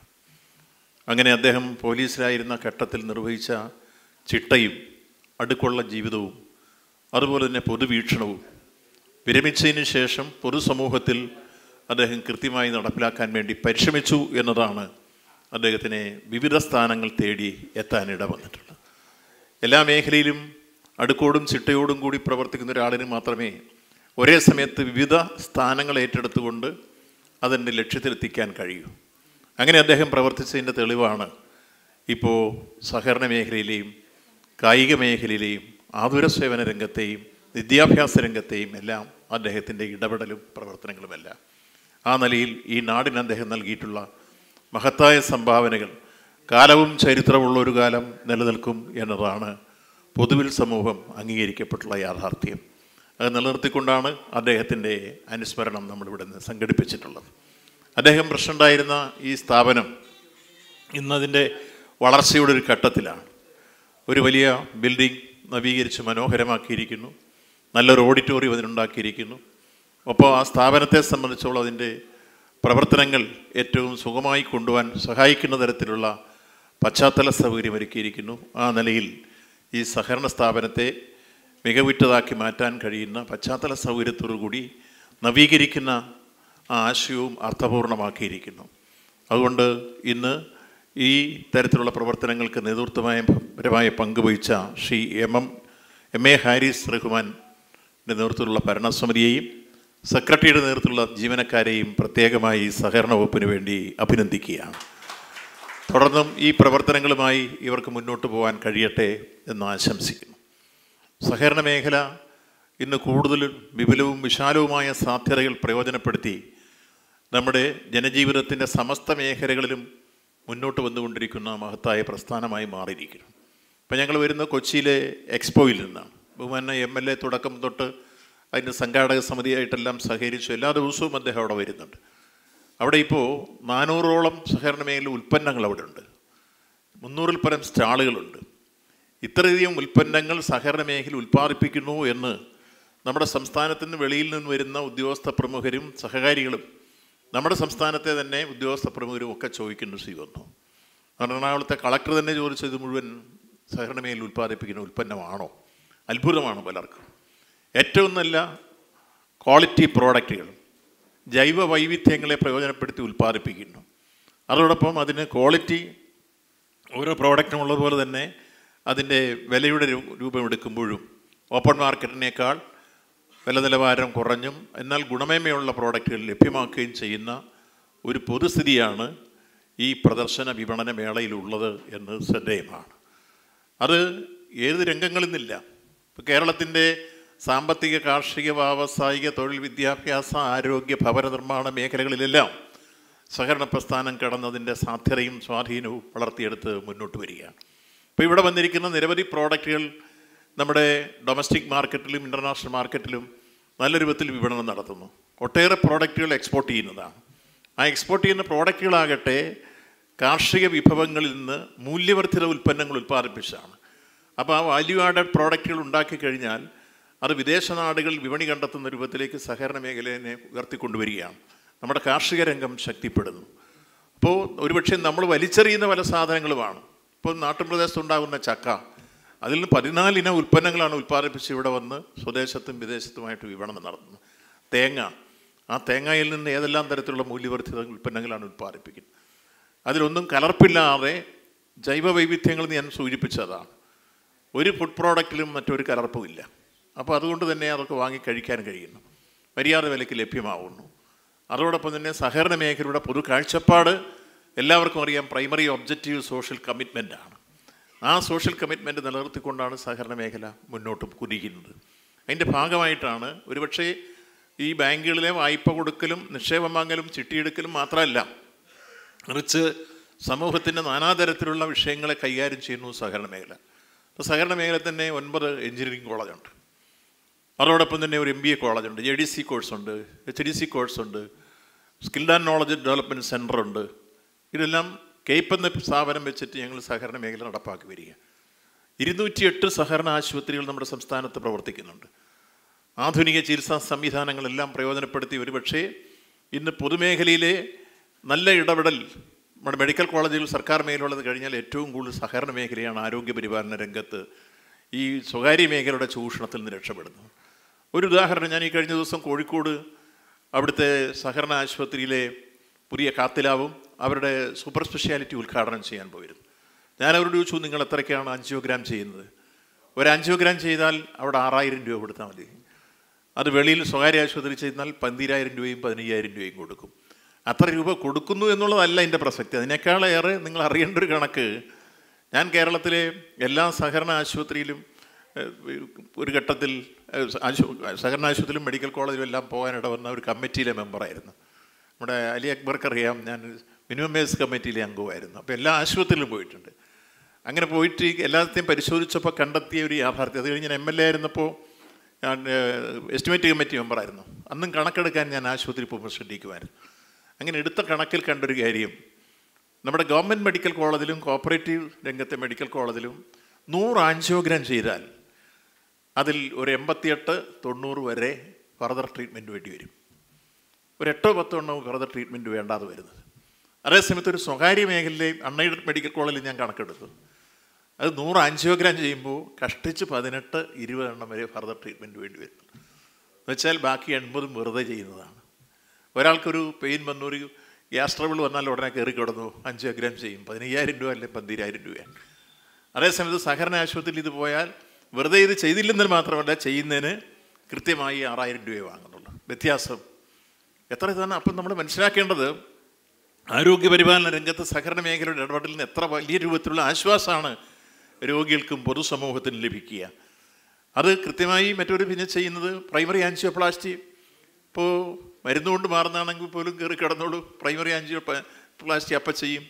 അങ്ങനെ അദ്ദേഹം പോലീസിലായിരുന്ന ഘട്ടത്തിൽ നിർവഹിച്ച ചിട്ടയും അടുക്കുള്ള ജീവിതവും അതുപോലെ തന്നെ പൊതുവീക്ഷണവും വിരമിച്ചതിന് ശേഷം പൊതുസമൂഹത്തിൽ അദ്ദേഹം കൃത്യമായി നടപ്പിലാക്കാൻ വേണ്ടി പരിശ്രമിച്ചു എന്നതാണ് അദ്ദേഹത്തിനെ വിവിധ സ്ഥാനങ്ങൾ തേടി എത്താനിട വന്നിട്ടുള്ളത് എല്ലാ മേഖലയിലും അടുക്കോടും ചിട്ടയോടും കൂടി പ്രവർത്തിക്കുന്ന ഒരാളിന് മാത്രമേ ഒരേ സമയത്ത് വിവിധ സ്ഥാനങ്ങൾ ഏറ്റെടുത്തുകൊണ്ട് അതിൻ്റെ ലക്ഷ്യത്തിലെത്തിക്കാൻ കഴിയൂ അങ്ങനെ അദ്ദേഹം പ്രവർത്തിച്ചതിൻ്റെ തെളിവാണ് ഇപ്പോൾ സഹകരണ മേഖലയിലെയും കായിക മേഖലയിലെയും ആതുര സേവന രംഗത്തെയും വിദ്യാഭ്യാസ രംഗത്തെയും എല്ലാം അദ്ദേഹത്തിൻ്റെ ഇടപെടലും പ്രവർത്തനങ്ങളുമെല്ലാം ആ നിലയിൽ ഈ നാടിന് അദ്ദേഹം നൽകിയിട്ടുള്ള മഹത്തായ സംഭാവനകൾ കാലവും ചരിത്രമുള്ള ഒരു കാലം നിലനിൽക്കും എന്നതാണ് പൊതുവിൽ സമൂഹം അംഗീകരിക്കപ്പെട്ടുള്ള യാഥാർത്ഥ്യം അത് നിലനിർത്തിക്കൊണ്ടാണ് അദ്ദേഹത്തിൻ്റെ അനുസ്മരണം നമ്മളിവിടെ നിന്ന് സംഘടിപ്പിച്ചിട്ടുള്ളത് അദ്ദേഹം പ്രസിഡൻ്റായിരുന്ന ഈ സ്ഥാപനം ഇന്നതിൻ്റെ വളർച്ചയുടെ ഒരു ഘട്ടത്തിലാണ് ഒരു വലിയ ബിൽഡിംഗ് നവീകരിച്ച് മനോഹരമാക്കിയിരിക്കുന്നു നല്ലൊരു ഓഡിറ്റോറിയം അതിനുണ്ടാക്കിയിരിക്കുന്നു അപ്പോൾ ആ സ്ഥാപനത്തെ സംബന്ധിച്ചോളം അതിൻ്റെ പ്രവർത്തനങ്ങൾ ഏറ്റവും സുഗമായി കൊണ്ടുപോകാൻ സഹായിക്കുന്ന തരത്തിലുള്ള പശ്ചാത്തല സൗകര്യം ഒരുക്കിയിരിക്കുന്നു ആ നിലയിൽ ഈ സഹകരണ സ്ഥാപനത്തെ മികവുറ്റതാക്കി മാറ്റാൻ കഴിയുന്ന പശ്ചാത്തല സൗകര്യത്തോടു കൂടി നവീകരിക്കുന്ന ആ ആശയവും അർത്ഥപൂർണമാക്കിയിരിക്കുന്നു അതുകൊണ്ട് ഇന്ന് ഈ തരത്തിലുള്ള പ്രവർത്തനങ്ങൾക്ക് നേതൃത്വമായ പരമായ പങ്കുവഹിച്ച Shri M M M A Haris റഹ്മാൻ്റെ നേതൃത്വത്തിലുള്ള ഭരണസമിതിയെയും സെക്രട്ടറിയുടെ നേതൃത്വത്തിലുള്ള ജീവനക്കാരെയും പ്രത്യേകമായി സഹകരണ വകുപ്പിന് വേണ്ടി അഭിനന്ദിക്കുകയാണ് തുടർന്നും ഈ പ്രവർത്തനങ്ങളുമായി ഇവർക്ക് മുന്നോട്ട് പോകാൻ കഴിയട്ടെ എന്ന് ആശംസിക്കുന്നു സഹകരണ മേഖല ഇന്ന് കൂടുതലും വിപുലവും വിശാലവുമായ സാധ്യതകൾ പ്രയോജനപ്പെടുത്തി നമ്മുടെ ജനജീവിതത്തിൻ്റെ സമസ്ത മേഖലകളിലും മുന്നോട്ട് വന്നുകൊണ്ടിരിക്കുന്ന മഹത്തായ പ്രസ്ഥാനമായി മാറിയിരിക്കുന്നു ഇപ്പം ഞങ്ങൾ വരുന്ന കൊച്ചിയിലെ എക്സ്പോയിൽ നിന്നാണ് ബഹുമാന എം എൽ എ തുടക്കം തൊട്ട് അതിൻ്റെ സംഘാടക സമിതിയായിട്ടെല്ലാം സഹകരിച്ചു എല്ലാ ദിവസവും അദ്ദേഹം അവിടെ വരുന്നുണ്ട് അവിടെ ഇപ്പോൾ നാനൂറോളം സഹകരണ മേഖല ഉൽപ്പന്നങ്ങൾ അവിടെ ഉണ്ട് മുന്നൂറിൽ പരം സ്റ്റാളുകളുണ്ട് ഇത്രയധികം ഉൽപ്പന്നങ്ങൾ സഹകരണ മേഖല ഉൽപ്പാദിപ്പിക്കുന്നു എന്ന് നമ്മുടെ സംസ്ഥാനത്തിന് വെളിയിൽ നിന്ന് വരുന്ന ഉദ്യോഗസ്ഥ പ്രമുഖരും സഹകാരികളും നമ്മുടെ സംസ്ഥാനത്തെ തന്നെ ഉദ്യോഗസ്ഥ പ്രമുഖരും ഒക്കെ ചോദിക്കുന്ന ശ്രീ വന്നു എറണാകുളത്തെ കളക്ടർ തന്നെ ചോദിച്ചത് മുഴുവൻ സഹകരണ മേഖല ഉൽപ്പാദിപ്പിക്കുന്ന ഉൽപ്പന്നമാണോ അത്ഭുതമാണ് പലർക്കും ഏറ്റവും നല്ല ക്വാളിറ്റി പ്രോഡക്റ്റുകൾ ജൈവ വൈവിധ്യങ്ങളെ പ്രയോജനപ്പെടുത്തി ഉൽപ്പാദിപ്പിക്കുന്നു അതോടൊപ്പം അതിന് ക്വാളിറ്റി ഓരോ പ്രോഡക്റ്റും ഉള്ളതുപോലെ തന്നെ അതിൻ്റെ വിലയുടെ രൂ- രൂപം എടുക്കുമ്പോഴും ഓപ്പൺ മാർക്കറ്റിനേക്കാൾ വില നിലവാരം കുറഞ്ഞും എന്നാൽ ഗുണമേന്മയുള്ള പ്രോഡക്റ്റുകൾ ലഭ്യമാക്കുകയും ചെയ്യുന്ന ഒരു പൊതുസ്ഥിതിയാണ് ഈ പ്രദർശന വിപണന മേളയിലുള്ളത് എന്ന് ശ്രദ്ധേയമാണ് അത് ഏത് രംഗങ്ങളിൽ നിന്നില്ല ഇപ്പോൾ കേരളത്തിൻ്റെ സാമ്പത്തിക കാർഷിക വ്യാവസായിക തൊഴിൽ വിദ്യാഭ്യാസ ആരോഗ്യ ഭവന നിർമ്മാണ മേഖലകളിലെല്ലാം സഹകരണ പ്രസ്ഥാനം കടന്നതിൻ്റെ സാധ്യതയും സ്വാധീനവും വളർത്തിയെടുത്ത് മുന്നോട്ട് വരികയാണ് ഇപ്പോൾ ഇവിടെ വന്നിരിക്കുന്ന നിരവധി പ്രോഡക്റ്റുകൾ നമ്മുടെ ഡൊമസ്റ്റിക് മാർക്കറ്റിലും ഇൻ്റർനാഷണൽ മാർക്കറ്റിലും നല്ല രൂപത്തിൽ വിപണനം നടത്തുന്നു ഒട്ടേറെ പ്രോഡക്റ്റുകൾ എക്സ്പോർട്ട് ചെയ്യുന്നതാണ് ആ എക്സ്പോർട്ട് ചെയ്യുന്ന പ്രോഡക്റ്റുകളാകട്ടെ കാർഷിക വിഭവങ്ങളിൽ നിന്ന് മൂല്യവർദ്ധിത ഉൽപ്പന്നങ്ങൾ ഉൽപ്പാദിപ്പിച്ചാണ് അപ്പോൾ ആ വാല്യൂ ആഡഡ് പ്രോഡക്റ്റുകൾ ഉണ്ടാക്കി കഴിഞ്ഞാൽ അത് വിദേശ നാടുകളിൽ വിപണി കണ്ടെത്തുന്ന രൂപത്തിലേക്ക് സഹകരണ മേഖലയെ ഉയർത്തിക്കൊണ്ടുവരികയാണ് നമ്മുടെ കാർഷിക രംഗം ശക്തിപ്പെടുന്നു അപ്പോൾ ഒരുപക്ഷെ നമ്മൾ വലിച്ചെറിയുന്ന പല സാധനങ്ങളുമാണ് ഇപ്പോൾ നാട്ടുപ്രദേശത്ത് ഉണ്ടാകുന്ന ചക്ക അതിൽ നിന്ന് പതിനാലിന ഉൽപ്പന്നങ്ങളാണ് ഉൽപ്പാദിപ്പിച്ച് ഇവിടെ വന്ന് സ്വദേശത്തും വിദേശത്തുമായിട്ട് വിപണനം നടത്തുന്നത് തേങ്ങ ആ തേങ്ങയിൽ നിന്ന് ഏതെല്ലാം തരത്തിലുള്ള മൂല്യവർദ്ധിത ഉൽപ്പന്നങ്ങളാണ് ഉൽപ്പാദിപ്പിക്കുന്നത് അതിലൊന്നും കലർപ്പില്ലാതെ ജൈവ വൈവിധ്യങ്ങൾ ഞാൻ സൂചിപ്പിച്ചതാണ് ഒരു ഫുഡ് പ്രോഡക്റ്റിലും മറ്റൊരു കലർപ്പും ഇല്ല അപ്പോൾ അതുകൊണ്ട് തന്നെ അതൊക്കെ വാങ്ങി കഴിക്കാൻ കഴിയുന്നു മര്യാദ വിലയ്ക്ക് ലഭ്യമാവുന്നു അതോടൊപ്പം തന്നെ സഹകരണ മേഖലയുടെ പൊതു കാഴ്ചപ്പാട് എല്ലാവർക്കും അറിയാം പ്രൈമറി ഒബ്ജക്റ്റീവ് സോഷ്യൽ കമ്മിറ്റ്മെൻ്റ് ആണ് ആ സോഷ്യൽ കമ്മിറ്റ്മെൻറ്റ് നിലനിർത്തിക്കൊണ്ടാണ് സഹകരണ മേഖല മുന്നോട്ട് കുതിക്കുന്നത് അതിൻ്റെ ഭാഗമായിട്ടാണ് ഒരുപക്ഷേ ഈ ബാങ്കുകളിലെ വായ്പ കൊടുക്കലും നിക്ഷേപം വാങ്ങലും ചിട്ടിയെടുക്കലും മാത്രമല്ല മറിച്ച് സമൂഹത്തിൻ്റെ നാനാതരത്തിലുള്ള വിഷയങ്ങളെ കൈകാര്യം ചെയ്യുന്നു സഹകരണ മേഖല ഇപ്പോൾ സഹകരണ മേഖല തന്നെ ഒൻപത് എഞ്ചിനീയറിംഗ് കോളേജുണ്ട് അതോടൊപ്പം തന്നെ ഒരു എം ബി എ കോളേജുണ്ട് എ ഡി സി കോഴ്സുണ്ട് എച്ച് ഡി സി കോഴ്സുണ്ട് സ്കിൽഡ് ആൻഡ് നോളജ് ഡെവലപ്മെൻറ്റ് സെൻ്ററുണ്ട് ഇതെല്ലാം കേപ്പ് എന്ന സ്ഥാപനം വെച്ചിട്ട് ഞങ്ങൾ സഹകരണ മേഖല നടപ്പാക്കി വരിക ഇരുന്നൂറ്റിയെട്ട് സഹകരണ ആശുപത്രികൾ നമ്മുടെ സംസ്ഥാനത്ത് പ്രവർത്തിക്കുന്നുണ്ട് ആധുനിക ചികിത്സാ സംവിധാനങ്ങളെല്ലാം പ്രയോജനപ്പെടുത്തി ഒരുപക്ഷേ ഇന്ന് പൊതുമേഖലയിലെ നല്ല ഇടപെടൽ നമ്മുടെ മെഡിക്കൽ കോളേജുകൾ സർക്കാർ മേഖലയുള്ളത് കഴിഞ്ഞാൽ ഏറ്റവും കൂടുതൽ സഹകരണ മേഖലയാണ് ആരോഗ്യ പരിപാലന രംഗത്ത് ഈ സ്വകാര്യ മേഖലയുടെ ചൂഷണത്തിൽ നിന്ന് രക്ഷപ്പെടുന്നത് ഒരു ഉദാഹരണം ഞാൻ ഈ കഴിഞ്ഞ ദിവസം കോഴിക്കോട് അവിടുത്തെ സഹകരണ ആശുപത്രിയിലെ പുതിയ കാത്തിലാവും അവരുടെ സൂപ്പർ സ്പെഷ്യാലിറ്റി ഉദ്ഘാടനം ചെയ്യാൻ പോയിരുന്നു ഞാൻ അവരോട് ചോദിച്ചു നിങ്ങൾ എത്രയ്ക്കാണ് അഞ്ചിയോഗ്രാം ചെയ്യുന്നത് ഒരു അഞ്ചിയോഗ്രാം ചെയ്താൽ അവിടെ ആറായിരം രൂപ കൊടുത്താൽ മതി അത് വെളിയിൽ സ്വകാര്യ ആശുപത്രി ചെയ്താൽ പന്തിരായിരം രൂപയും പതിനയ്യായിരം രൂപയും കൊടുക്കും അത്ര രൂപ കൊടുക്കുന്നു എന്നുള്ളതല്ല എൻ്റെ പ്രസക്തി അതിനേക്കാളേറെ നിങ്ങൾ അറിയേണ്ട ഒരു കണക്ക് ഞാൻ കേരളത്തിലെ എല്ലാ സഹകരണ ആശുപത്രിയിലും ഏഹ്, ഒരു ഘട്ടത്തിൽ ഏഹ്, ആശു സഹകരണ ആശുപത്രിയിലും മെഡിക്കൽ കോളേജിലും എല്ലാം പോകാനിട വന്ന ഒരു കമ്മിറ്റിയിലെ മെമ്പറായിരുന്നു നമ്മുടെ അലി അക്ബർക്ക് അറിയാം ഞാൻ മിനിമം വേസ് കമ്മിറ്റിയിലെ അംഗമായിരുന്നു അപ്പോൾ എല്ലാ ആശുപത്രിയിലും പോയിട്ടുണ്ട് അങ്ങനെ പോയിട്ട് എല്ലാത്തെയും പരിശോധിച്ചപ്പോൾ കണ്ടെത്തിയ ഒരു യാഥാർത്ഥ്യം അത് കഴിഞ്ഞ് ഞാൻ എം എൽ എ ആയിരുന്നപ്പോൾ ഞാൻ എസ്റ്റിമേറ്റ് കമ്മിറ്റി മെമ്പറായിരുന്നു അന്നും കണക്കെടുക്കാൻ ഞാൻ ആശുപത്രി പോകുമ്പോൾ ശ്രദ്ധിക്കുമായിരുന്നു അങ്ങനെ എടുത്ത കണക്കിൽ കണ്ടൊരു കാര്യം നമ്മുടെ ഗവൺമെൻറ് മെഡിക്കൽ കോളേജിലും കോപ്പറേറ്റീവ് രംഗത്തെ മെഡിക്കൽ കോളേജിലും നൂറ് ആൻജിയോഗ്രാം ചെയ്താൽ അതിൽ ഒരു എൺപത്തിയെട്ട് തൊണ്ണൂറ് വരെ ഫർദർ ട്രീറ്റ്മെൻറ്റ് വേണ്ടി വരും ഒരു എട്ടോ പത്തോ എണ്ണവും ഫർദർ ട്രീറ്റ്മെൻറ്റ് വേണ്ടാതെ വരുന്നത് അതേസമയത്ത് ഒരു സ്വകാര്യ മേഖലയിലെ അൺഎയ്ഡഡ് മെഡിക്കൽ കോളേജിൽ ഞാൻ കണക്കെടുത്തു അത് നൂറ് ആൻജിയോഗ്രാം ചെയ്യുമ്പോൾ കഷ്ടിച്ച് പതിനെട്ട് ഇരുപത് എണ്ണം വരെ ഫർദർ ട്രീറ്റ്മെൻറ്റ് വേണ്ടി വരുന്നു എന്നുവെച്ചാൽ ബാക്കി എൺപതും വെറുതെ ചെയ്യുന്നതാണ് ഒരാൾക്കൊരു പെയിൻ വന്നു ഒരു ഗ്യാസ് ട്രബിൾ വന്നാൽ ഉടനെ കയറി കിടന്നു ആൻജിയോഗ്രാം ചെയ്യും പതിനയ്യായിരം രൂപ അല്ലെങ്കിൽ പന്തിരായിരം രൂപയാണ് അതേസമയത്ത് സഹകരണ ആശുപത്രിയിൽ ഇത് പോയാൽ വെറുതെ ഇത് ചെയ്തില്ലെന്ന് മാത്രമല്ല ചെയ്യുന്നതിന് കൃത്യമായി ആറായിരം രൂപയെ വാങ്ങുന്നുള്ളൂ വ്യത്യാസം എത്ര ഇതാണ് അപ്പം നമ്മൾ മനസ്സിലാക്കേണ്ടത് ആരോഗ്യപരിപാലന രംഗത്ത് സഹകരണ മേഖലയുടെ ഇടപെടലിന് എത്ര വലിയ രൂപത്തിലുള്ള ആശ്വാസമാണ് രോഗികൾക്കും പൊതുസമൂഹത്തിനും ലഭിക്കുക അത് കൃത്യമായി മറ്റൊരു പിന്നെ ചെയ്യുന്നത് പ്രൈമറി ആൻജിയോപ്ലാസ്റ്റി ഇപ്പോൾ മരുന്നുകൊണ്ട് മാറുന്നതാണെങ്കിൽ പോലും കയറി കിടന്നോളൂ പ്രൈമറി ആൻജിയോ പ്ലാസ്റ്റി അപ്പം ചെയ്യും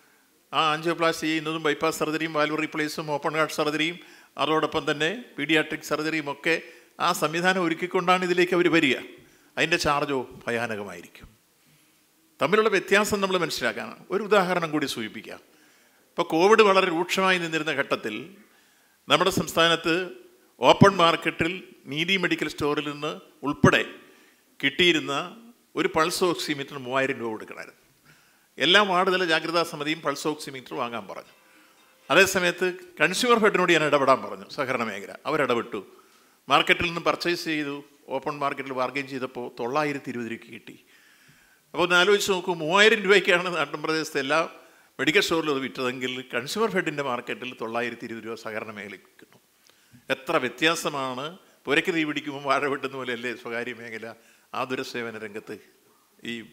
ആ ആൻജിയോപ്ലാസ്റ്റി ചെയ്യുന്നതും ബൈപ്പാസ് സർജറിയും വാൽവ് റീപ്ലേസും ഓപ്പൺ ഹാർട്ട് സർജറിയും അതോടൊപ്പം തന്നെ പീഡിയാട്രിക് സർജറിയും ഒക്കെ ആ സംവിധാനം ഒരുക്കിക്കൊണ്ടാണ് ഇതിലേക്ക് അവർ വരിക അതിൻ്റെ ചാർജോ ഭയാനകമായിരിക്കും തമ്മിലുള്ള വ്യത്യാസം നമ്മൾ മനസ്സിലാക്കാനാണ് ഒരു ഉദാഹരണം കൂടി സൂചിപ്പിക്കാം ഇപ്പോൾ കോവിഡ് വളരെ രൂക്ഷമായി നിന്നിരുന്ന ഘട്ടത്തിൽ നമ്മുടെ സംസ്ഥാനത്ത് ഓപ്പൺ മാർക്കറ്റിൽ നീതി മെഡിക്കൽ സ്റ്റോറിൽ നിന്ന് ഉൾപ്പെടെ കിട്ടിയിരുന്ന ഒരു പൾസ് ഓക്സിമീറ്റർ മൂവായിരം രൂപ കൊടുക്കണമായിരുന്നു എല്ലാ വാർഡുതല ജാഗ്രതാ സമിതിയും പൾസ് ഓക്സിമീറ്റർ വാങ്ങാൻ പറഞ്ഞു അതേസമയത്ത് കൺസ്യൂമർ ഫെഡിനോട് ഞാൻ ഇടപെടാൻ പറഞ്ഞു സഹകരണ മേഖല അവരിടപെട്ടു മാർക്കറ്റിൽ നിന്ന് പർച്ചേസ് ചെയ്തു ഓപ്പൺ മാർക്കറ്റിൽ ബാർഗെയിൻ ചെയ്തപ്പോൾ തൊള്ളായിരത്തി ഇരുപത് രൂപയ്ക്ക് കിട്ടി അപ്പോൾ ഒന്ന് ആലോചിച്ച് നോക്കൂ മൂവായിരം രൂപയ്ക്കാണ് നാട്ടിൻപ്രദേശത്തെ എല്ലാ മെഡിക്കൽ സ്റ്റോറിലും അത് വിറ്റതെങ്കിൽ കൺസ്യൂമർ ഫെഡിൻ്റെ മാർക്കറ്റിൽ തൊള്ളായിരത്തി ഇരുപത് രൂപ സഹകരണ മേഖലയ്ക്ക് കിട്ടും എത്ര വ്യത്യാസമാണ് പുരയ്ക്ക് തീ പിടിക്കുമ്പോൾ വാഴ വെട്ടുന്ന പോലെയല്ലേ സ്വകാര്യ മേഖല ആതുര സേവന രംഗത്ത് ഈ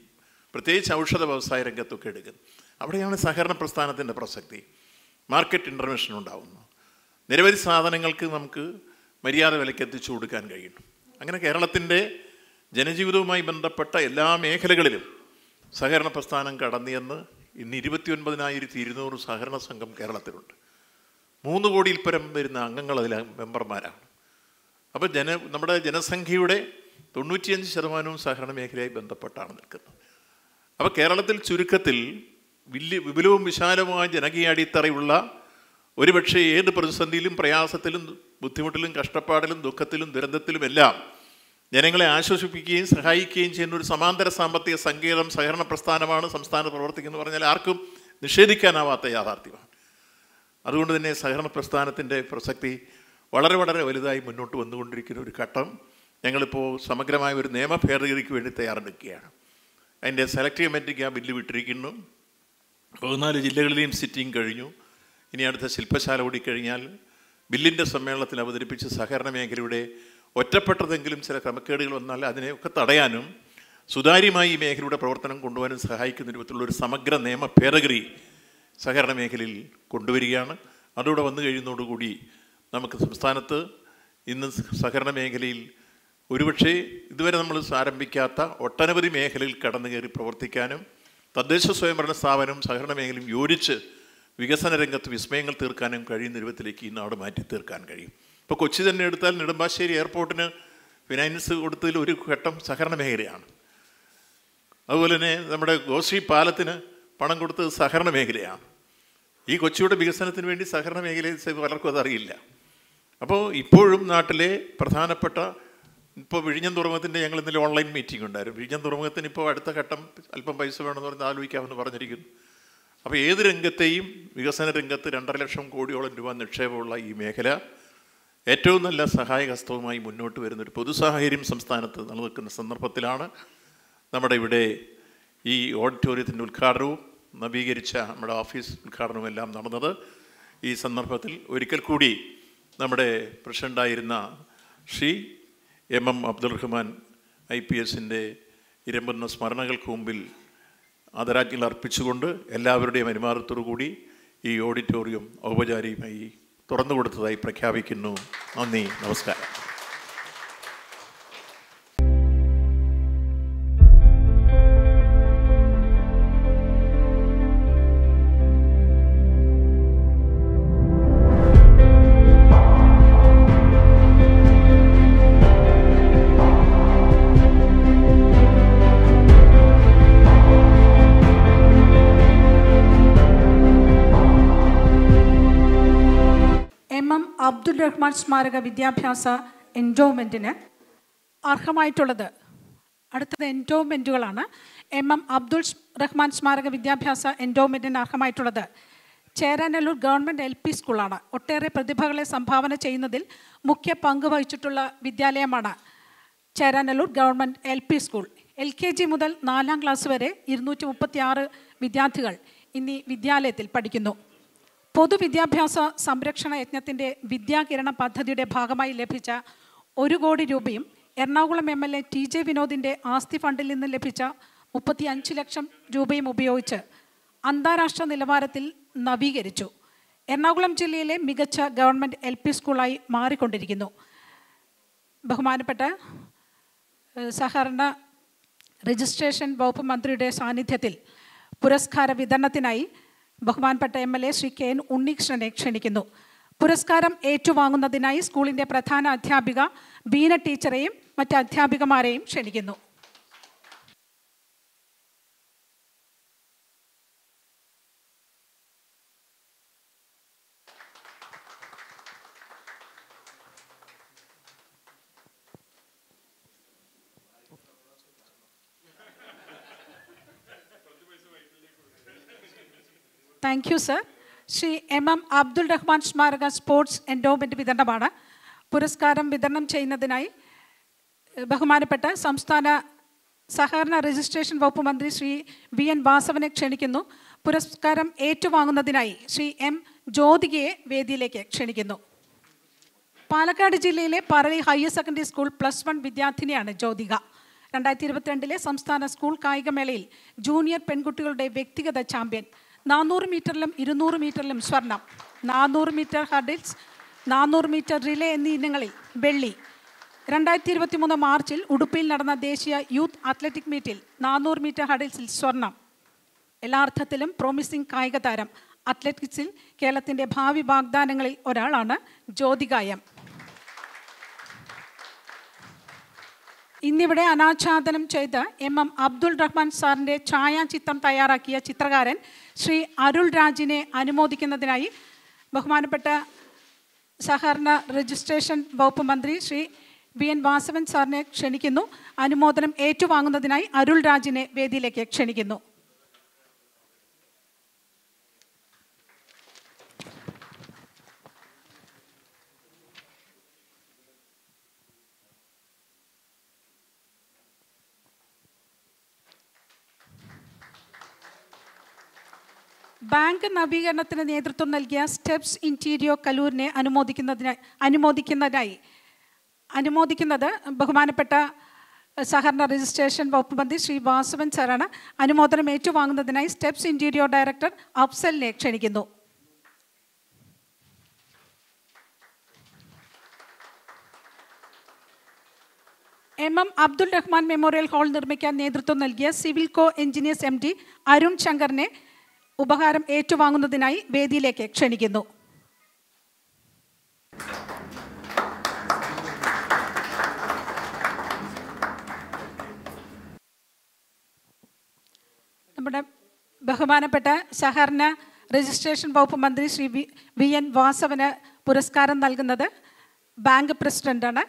പ്രത്യേകിച്ച് ഔഷധ വ്യവസായ രംഗത്തൊക്കെ എടുക്കുന്നത് അവിടെയാണ് സഹകരണ പ്രസ്ഥാനത്തിൻ്റെ പ്രസക്തി മാർക്കറ്റ് ഇൻ്റർവെൻഷൻ ഉണ്ടാവുന്നു നിരവധി സാധനങ്ങൾക്ക് നമുക്ക് മര്യാദ വിലയ്ക്ക് എത്തിച്ചു കൊടുക്കാൻ കഴിയുന്നു അങ്ങനെ കേരളത്തിൻ്റെ ജനജീവിതവുമായി ബന്ധപ്പെട്ട എല്ലാ മേഖലകളിലും സഹകരണ പ്രസ്ഥാനം കടന്നിയെന്ന് ഇന്ന് ഇരുപത്തി ഒൻപതിനായിരത്തി ഇരുന്നൂറ് സഹകരണ സംഘം കേരളത്തിലുണ്ട് മൂന്ന് കോടിയിൽ പരം വരുന്ന അംഗങ്ങൾ അതിൽ മെമ്പർമാരാണ് അപ്പോൾ ജന നമ്മുടെ ജനസംഖ്യയുടെ തൊണ്ണൂറ്റിയഞ്ച് ശതമാനവും സഹകരണ മേഖലയായി ബന്ധപ്പെട്ടാണ് നിൽക്കുന്നത് അപ്പോൾ കേരളത്തിൽ ചുരുക്കത്തിൽ വലിയ വിപുലവും വിശാലവുമായ ജനകീയ അടിത്തറയുള്ള ഒരുപക്ഷെ ഏത് പ്രതിസന്ധിയിലും പ്രയാസത്തിലും ബുദ്ധിമുട്ടിലും കഷ്ടപ്പാടിലും ദുഃഖത്തിലും ദുരന്തത്തിലും എല്ലാം ജനങ്ങളെ ആശ്വസിപ്പിക്കുകയും സഹായിക്കുകയും ചെയ്യുന്ന ഒരു സമാന്തര സാമ്പത്തിക സങ്കേതം സഹകരണ പ്രസ്ഥാനമാണ് സംസ്ഥാനത്ത് പ്രവർത്തിക്കുന്നത് പറഞ്ഞാൽ ആർക്കും നിഷേധിക്കാനാവാത്ത യാഥാർത്ഥ്യമാണ് അതുകൊണ്ട് തന്നെ സഹകരണ പ്രസ്ഥാനത്തിൻ്റെ പ്രസക്തി വളരെ വളരെ വലുതായി മുന്നോട്ട് വന്നുകൊണ്ടിരിക്കുന്ന ഒരു ഘട്ടം ഞങ്ങളിപ്പോൾ സമഗ്രമായ ഒരു നിയമ ഭേദഗതിക്ക് വേണ്ടി തയ്യാറെടുക്കുകയാണ് അതിൻ്റെ സെലക്ട് കമ്മിറ്റിക്ക് ആ ബില്ല് വിട്ടിരിക്കുന്നു പതിനാല് ജില്ലകളിലെയും സിറ്റിംഗ് കഴിഞ്ഞു ഇനി അടുത്ത ശില്പശാല കൂടി കഴിഞ്ഞാൽ ബില്ലിൻ്റെ സമ്മേളനത്തിൽ അവതരിപ്പിച്ച് സഹകരണ മേഖലയുടെ ഒറ്റപ്പെട്ടതെങ്കിലും ചില ക്രമക്കേടുകൾ വന്നാൽ അതിനെയൊക്കെ തടയാനും സുതാര്യമായി ഈ മേഖലയുടെ പ്രവർത്തനം കൊണ്ടുപോകാനും സഹായിക്കുന്ന രൂപത്തിലുള്ള ഒരു സമഗ്ര നിയമ ഭേദഗതി സഹകരണ മേഖലയിൽ കൊണ്ടുവരികയാണ് അതോടെ വന്നു കഴിയുന്നതോടുകൂടി നമുക്ക് സംസ്ഥാനത്ത് ഇന്ന് സഹകരണ മേഖലയിൽ ഒരുപക്ഷെ ഇതുവരെ നമ്മൾ ആരംഭിക്കാത്ത ഒട്ടനവധി മേഖലയിൽ കടന്നു കയറി പ്രവർത്തിക്കാനും തദ്ദേശ സ്വയംഭരണ സ്ഥാപനവും സഹകരണ മേഖലയും യോജിച്ച് വികസന രംഗത്ത് വിസ്മയങ്ങൾ തീർക്കാനും കഴിയുന്ന രൂപത്തിലേക്ക് ഈ നാട് മാറ്റി തീർക്കാൻ കഴിയും ഇപ്പോൾ കൊച്ചി തന്നെ എടുത്താൽ നെടുമ്പാശ്ശേരി എയർപോർട്ടിന് ഫിനാൻസ് കൊടുത്തതിൽ ഒരു ഘട്ടം സഹകരണ മേഖലയാണ് അതുപോലെ തന്നെ നമ്മുടെ ഗോശ്രീ പാലത്തിന് പണം കൊടുത്തത് സഹകരണ മേഖലയാണ് ഈ കൊച്ചിയുടെ വികസനത്തിന് വേണ്ടി സഹകരണ മേഖലയിൽ പലർക്കും അതറിയില്ല അപ്പോൾ ഇപ്പോഴും നാട്ടിലെ പ്രധാനപ്പെട്ട ഇപ്പോൾ വിഴിഞ്ഞം തുറമുഖത്തിൻ്റെ ഞങ്ങൾ ഇന്നലെ ഓൺലൈൻ മീറ്റിംഗ് ഉണ്ടായിരുന്നു വിഴിഞ്ഞം തുറമുഖത്തിന് ഇപ്പോൾ അടുത്ത ഘട്ടം അല്പം പൈസ വേണമെന്ന് പറഞ്ഞ് ആലോചിക്കാമെന്ന് പറഞ്ഞിരിക്കുന്നു അപ്പോൾ ഏത് രംഗത്തെയും വികസന രംഗത്ത് രണ്ടര ലക്ഷം കോടിയോളം രൂപ നിക്ഷേപമുള്ള ഈ മേഖല ഏറ്റവും നല്ല സഹായഹസ്തവുമായി മുന്നോട്ട് വരുന്ന ഒരു പൊതുസാഹചര്യം സംസ്ഥാനത്ത് നിലനിൽക്കുന്ന സന്ദർഭത്തിലാണ് നമ്മുടെ ഇവിടെ ഈ ഓഡിറ്റോറിയത്തിൻ്റെ ഉദ്ഘാടനവും നവീകരിച്ച നമ്മുടെ ഓഫീസ് ഉദ്ഘാടനവും എല്ലാം നടന്നത് ഈ സന്ദർഭത്തിൽ ഒരിക്കൽ കൂടി നമ്മുടെ പ്രസിഡൻ്റായിരുന്ന Shri M M Abdul Rahman I P എസിൻ്റെ ഇരമ്പുന്ന സ്മരണകൾക്ക് മുമ്പിൽ ആദരാജ്ഞകൾ അർപ്പിച്ചുകൊണ്ട് എല്ലാവരുടെയും അനുമാനത്തോടു കൂടി ഈ ഓഡിറ്റോറിയം ഔപചാരികമായി തുറന്നു കൊടുത്തതായി പ്രഖ്യാപിക്കുന്നു നന്ദി നമസ്കാരം എം എം അബ്ദുൽ റഹ്മാൻ സ്മാരക വിദ്യാഭ്യാസ എൻഡോമെൻറ്റിന് അർഹമായിട്ടുള്ളത് അടുത്തത് എൻഡോമെൻറ്റുകളാണ് എം എം അബ്ദുൾ സ് റഹ്മാൻ സ്മാരക വിദ്യാഭ്യാസ എൻഡോമെൻറ്റിന് അർഹമായിട്ടുള്ളത് ചേരാനല്ലൂർ ഗവൺമെൻറ് എൽ പി സ്കൂളാണ് ഒട്ടേറെ പ്രതിഭകളെ സംഭാവന ചെയ്യുന്നതിൽ മുഖ്യ പങ്ക് വഹിച്ചിട്ടുള്ള വിദ്യാലയമാണ് Cheranallur government L P school L K G മുതൽ നാലാം ക്ലാസ് വരെ ഇരുന്നൂറ്റി മുപ്പത്തി ആറ് വിദ്യാർത്ഥികൾ ഇന്നീ വിദ്യാലയത്തിൽ പഠിക്കുന്നു പൊതുവിദ്യാഭ്യാസ സംരക്ഷണ യജ്ഞത്തിൻ്റെ വിദ്യാകിരണ പദ്ധതിയുടെ ഭാഗമായി ലഭിച്ച ഒരു കോടി രൂപയും Ernakulam M L A T J വിനോദിൻ്റെ ആസ്തി ഫണ്ടിൽ നിന്ന് ലഭിച്ച മുപ്പത്തി അഞ്ച് ലക്ഷം രൂപയും ഉപയോഗിച്ച് അന്താരാഷ്ട്ര നിലവാരത്തിൽ നവീകരിച്ചു എറണാകുളം ജില്ലയിലെ മികച്ച ഗവൺമെൻറ് എൽ പി സ്കൂളായി മാറിക്കൊണ്ടിരിക്കുന്നു ബഹുമാനപ്പെട്ട ഏഹ്, സഹകരണ രജിസ്ട്രേഷൻ വകുപ്പ് മന്ത്രിയുടെ സാന്നിധ്യത്തിൽ പുരസ്കാര വിതരണത്തിനായി ബഹുമാനപ്പെട്ട M L A Shri K N ഉണ്ണികൃഷ്ണനെ ക്ഷണിക്കുന്നു പുരസ്കാരം ഏറ്റുവാങ്ങുന്നതിനായി സ്കൂളിൻ്റെ പ്രധാന അധ്യാപിക ബീന ടീച്ചറെയും മറ്റ് അധ്യാപികമാരെയും ക്ഷണിക്കുന്നു thank you sir Shri M M Abdul Rahman സ്മാരക സ്പോർട്സ് എൻഡോമെൻറ്റ് വിതരണമാണ് പുരസ്കാരം വിതരണം ചെയ്യുന്നതിനായി ഏഹ്, ബഹുമാനപ്പെട്ട സംസ്ഥാന സഹകരണ രജിസ്ട്രേഷൻ വകുപ്പ് മന്ത്രി ശ്രീ വി എൻ വാസവനെ ക്ഷണിക്കുന്നു പുരസ്കാരം ഏറ്റുവാങ്ങുന്നതിനായി ശ്രീ എം ജ്യോതികയെ വേദിയിലേക്ക് ക്ഷണിക്കുന്നു പാലക്കാട് ജില്ലയിലെ Parali higher secondary school plus one വിദ്യാർത്ഥിനിയാണ് ജ്യോതിക രണ്ടായിരത്തി ഇരുപത്തിരണ്ടിലെ സംസ്ഥാന സ്കൂൾ കായികമേളയിൽ ജൂനിയർ പെൺകുട്ടികളുടെ വ്യക്തിഗത ചാമ്പ്യൻ നാനൂറ് മീറ്ററിലും ഇരുന്നൂറ് മീറ്ററിലും സ്വർണം നാനൂറ് മീറ്റർ ഹർഡിൽസ് നാനൂറ് മീറ്റർ റിലേ എന്നീ ഇനങ്ങളിൽ വെള്ളി രണ്ടായിരത്തി ഇരുപത്തി മൂന്ന് മാർച്ചിൽ ഉടുപ്പിയിൽ നടന്ന ദേശീയ യൂത്ത് അത്ലറ്റിക് മീറ്റിൽ നാനൂറ് മീറ്റർ ഹഡിൽസിൽ സ്വർണം എല്ലാ അർത്ഥത്തിലും പ്രോമിസിംഗ് കായിക താരം അത്ലറ്റിക്സിൽ കേരളത്തിൻ്റെ ഭാവി വാഗ്ദാനങ്ങളിൽ ഒരാളാണ് ജ്യോതികായം ഇന്നിവിടെ അനാച്ഛാദനം ചെയ്ത് എം എം അബ്ദുൾ റഹ്മാൻ സാറിൻ്റെ ഛായാചിത്രം തയ്യാറാക്കിയ ചിത്രകാരൻ ശ്രീ അരുൾ രാജിനെ അനുമോദിക്കുന്നതിനായി ബഹുമാനപ്പെട്ട സഹകരണ രജിസ്ട്രേഷൻ വകുപ്പ് മന്ത്രി ശ്രീ വി എൻ വാസവൻ സാറിനെ ക്ഷണിക്കുന്നു അനുമോദനം ഏറ്റുവാങ്ങുന്നതിനായി അരുൾ രാജിനെ വേദിയിലേക്ക് ക്ഷണിക്കുന്നു ബാങ്ക് നവീകരണത്തിന് നേതൃത്വം നൽകിയ സ്റ്റെപ്സ് ഇൻറ്റീരിയോ കലൂരിനെ അനുമോദിക്കുന്നതിനായി അനുമോദിക്കുന്നതിനായി അനുമോദിക്കുന്നത് ബഹുമാനപ്പെട്ട സഹകരണ രജിസ്ട്രേഷൻ വകുപ്പ് മന്ത്രി ശ്രീ വാസവൻ സാറാണ് അനുമോദനം ഏറ്റുവാങ്ങുന്നതിനായി സ്റ്റെപ്സ് ഇൻറ്റീരിയോ ഡയറക്ടർ അഫ്സലിനെ ക്ഷണിക്കുന്നു M M Abdul Rahman memorial hall നിർമ്മിക്കാൻ നേതൃത്വം നൽകിയ civil co engineers M D Arun ശങ്കറിനെ ഉപഹാരം ഏറ്റുവാങ്ങുന്നതിനായി വേദിയിലേക്ക് ക്ഷണിക്കുന്നു നമ്മുടെ ബഹുമാനപ്പെട്ട സഹകരണ രജിസ്ട്രേഷൻ വകുപ്പ് മന്ത്രി ശ്രീ വി വി എൻ വാസവന് പുരസ്കാരം നൽകുന്നത് ബാങ്ക് പ്രസിഡന്റാണ്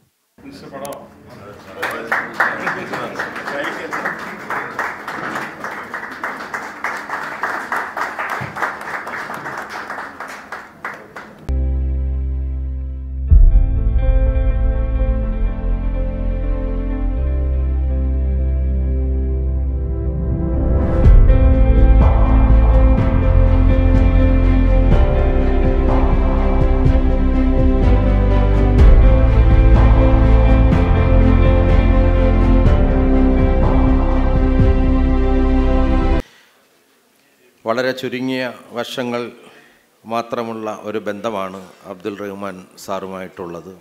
വളരെ ചുരുങ്ങിയ വർഷങ്ങൾ മാത്രമുള്ള ഒരു ബന്ധമാണ് അബ്ദുൽ റഹ്മാൻ സാറുമായിട്ടുള്ളത്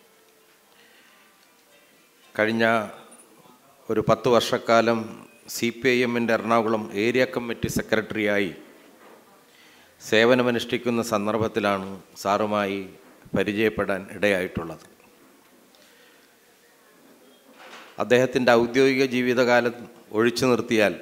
കഴിഞ്ഞ ഒരു പത്ത് വർഷക്കാലം സി പി ഐ എമ്മിൻ്റെ എറണാകുളം ഏരിയ കമ്മിറ്റി സെക്രട്ടറിയായി സേവനമനുഷ്ഠിക്കുന്ന സന്ദർഭത്തിലാണ് സാറുമായി പരിചയപ്പെടാൻ ഇടയായിട്ടുള്ളത് അദ്ദേഹത്തിൻ്റെ ഔദ്യോഗിക ജീവിതകാലം ഒഴിച്ചു നിർത്തിയാൽ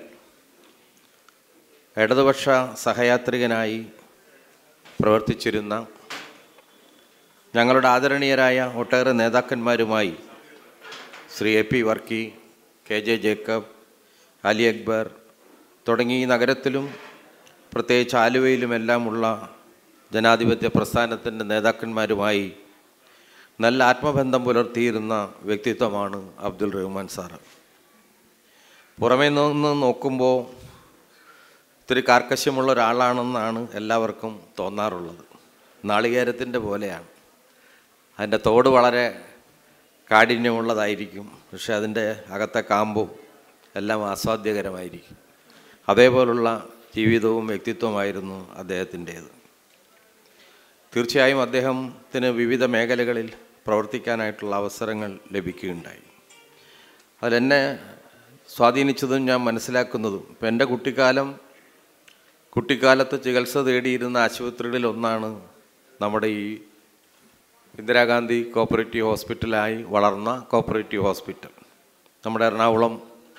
ഇടതുപക്ഷ സഹയാത്രികനായി പ്രവർത്തിച്ചിരുന്ന ഞങ്ങളുടെ ആദരണീയരായ ഒട്ടേറെ നേതാക്കന്മാരുമായി Shri A P Varkey K J Jacob Ali Akbar തുടങ്ങി ഈ നഗരത്തിലും പ്രത്യേകിച്ച് ആലുവയിലുമെല്ലാമുള്ള ജനാധിപത്യ പ്രസ്ഥാനത്തിൻ്റെ നേതാക്കന്മാരുമായി നല്ല ആത്മബന്ധം പുലർത്തിയിരുന്ന വ്യക്തിത്വമാണ് അബ്ദുൽ റഹ്മാൻ സാറ് പുറമേ നിന്ന് നോക്കുമ്പോൾ ഇത്തിരി കാർക്കശ്യമുള്ള ഒരാളാണെന്നാണ് എല്ലാവർക്കും തോന്നാറുള്ളത് നാളികേരത്തിൻ്റെ പോലെയാണ് അതിൻ്റെ തോട് വളരെ കാഠിന്യമുള്ളതായിരിക്കും പക്ഷെ അതിൻ്റെ അകത്തെ കാമ്പും എല്ലാം ആസ്വാദ്യകരമായിരിക്കും അതേപോലുള്ള ജീവിതവും വ്യക്തിത്വമായിരുന്നു അദ്ദേഹത്തിൻ്റേത് തീർച്ചയായും അദ്ദേഹത്തിന് വിവിധ മേഖലകളിൽ പ്രവർത്തിക്കാനായിട്ടുള്ള അവസരങ്ങൾ ലഭിക്കുകയുണ്ടായി അതിലെന്നെ സ്വാധീനിച്ചതും ഞാൻ മനസ്സിലാക്കുന്നതും ഇപ്പം എൻ്റെ കുട്ടിക്കാലം കുട്ടിക്കാലത്ത് ചികിത്സ തേടിയിരുന്ന ആശുപത്രികളിൽ ഒന്നാണ് നമ്മുടെ ഈ ഇന്ദിരാഗാന്ധി കോപ്പറേറ്റീവ് ഹോസ്പിറ്റലായി വളർന്ന കോപ്പറേറ്റീവ് ഹോസ്പിറ്റൽ നമ്മുടെ എറണാകുളം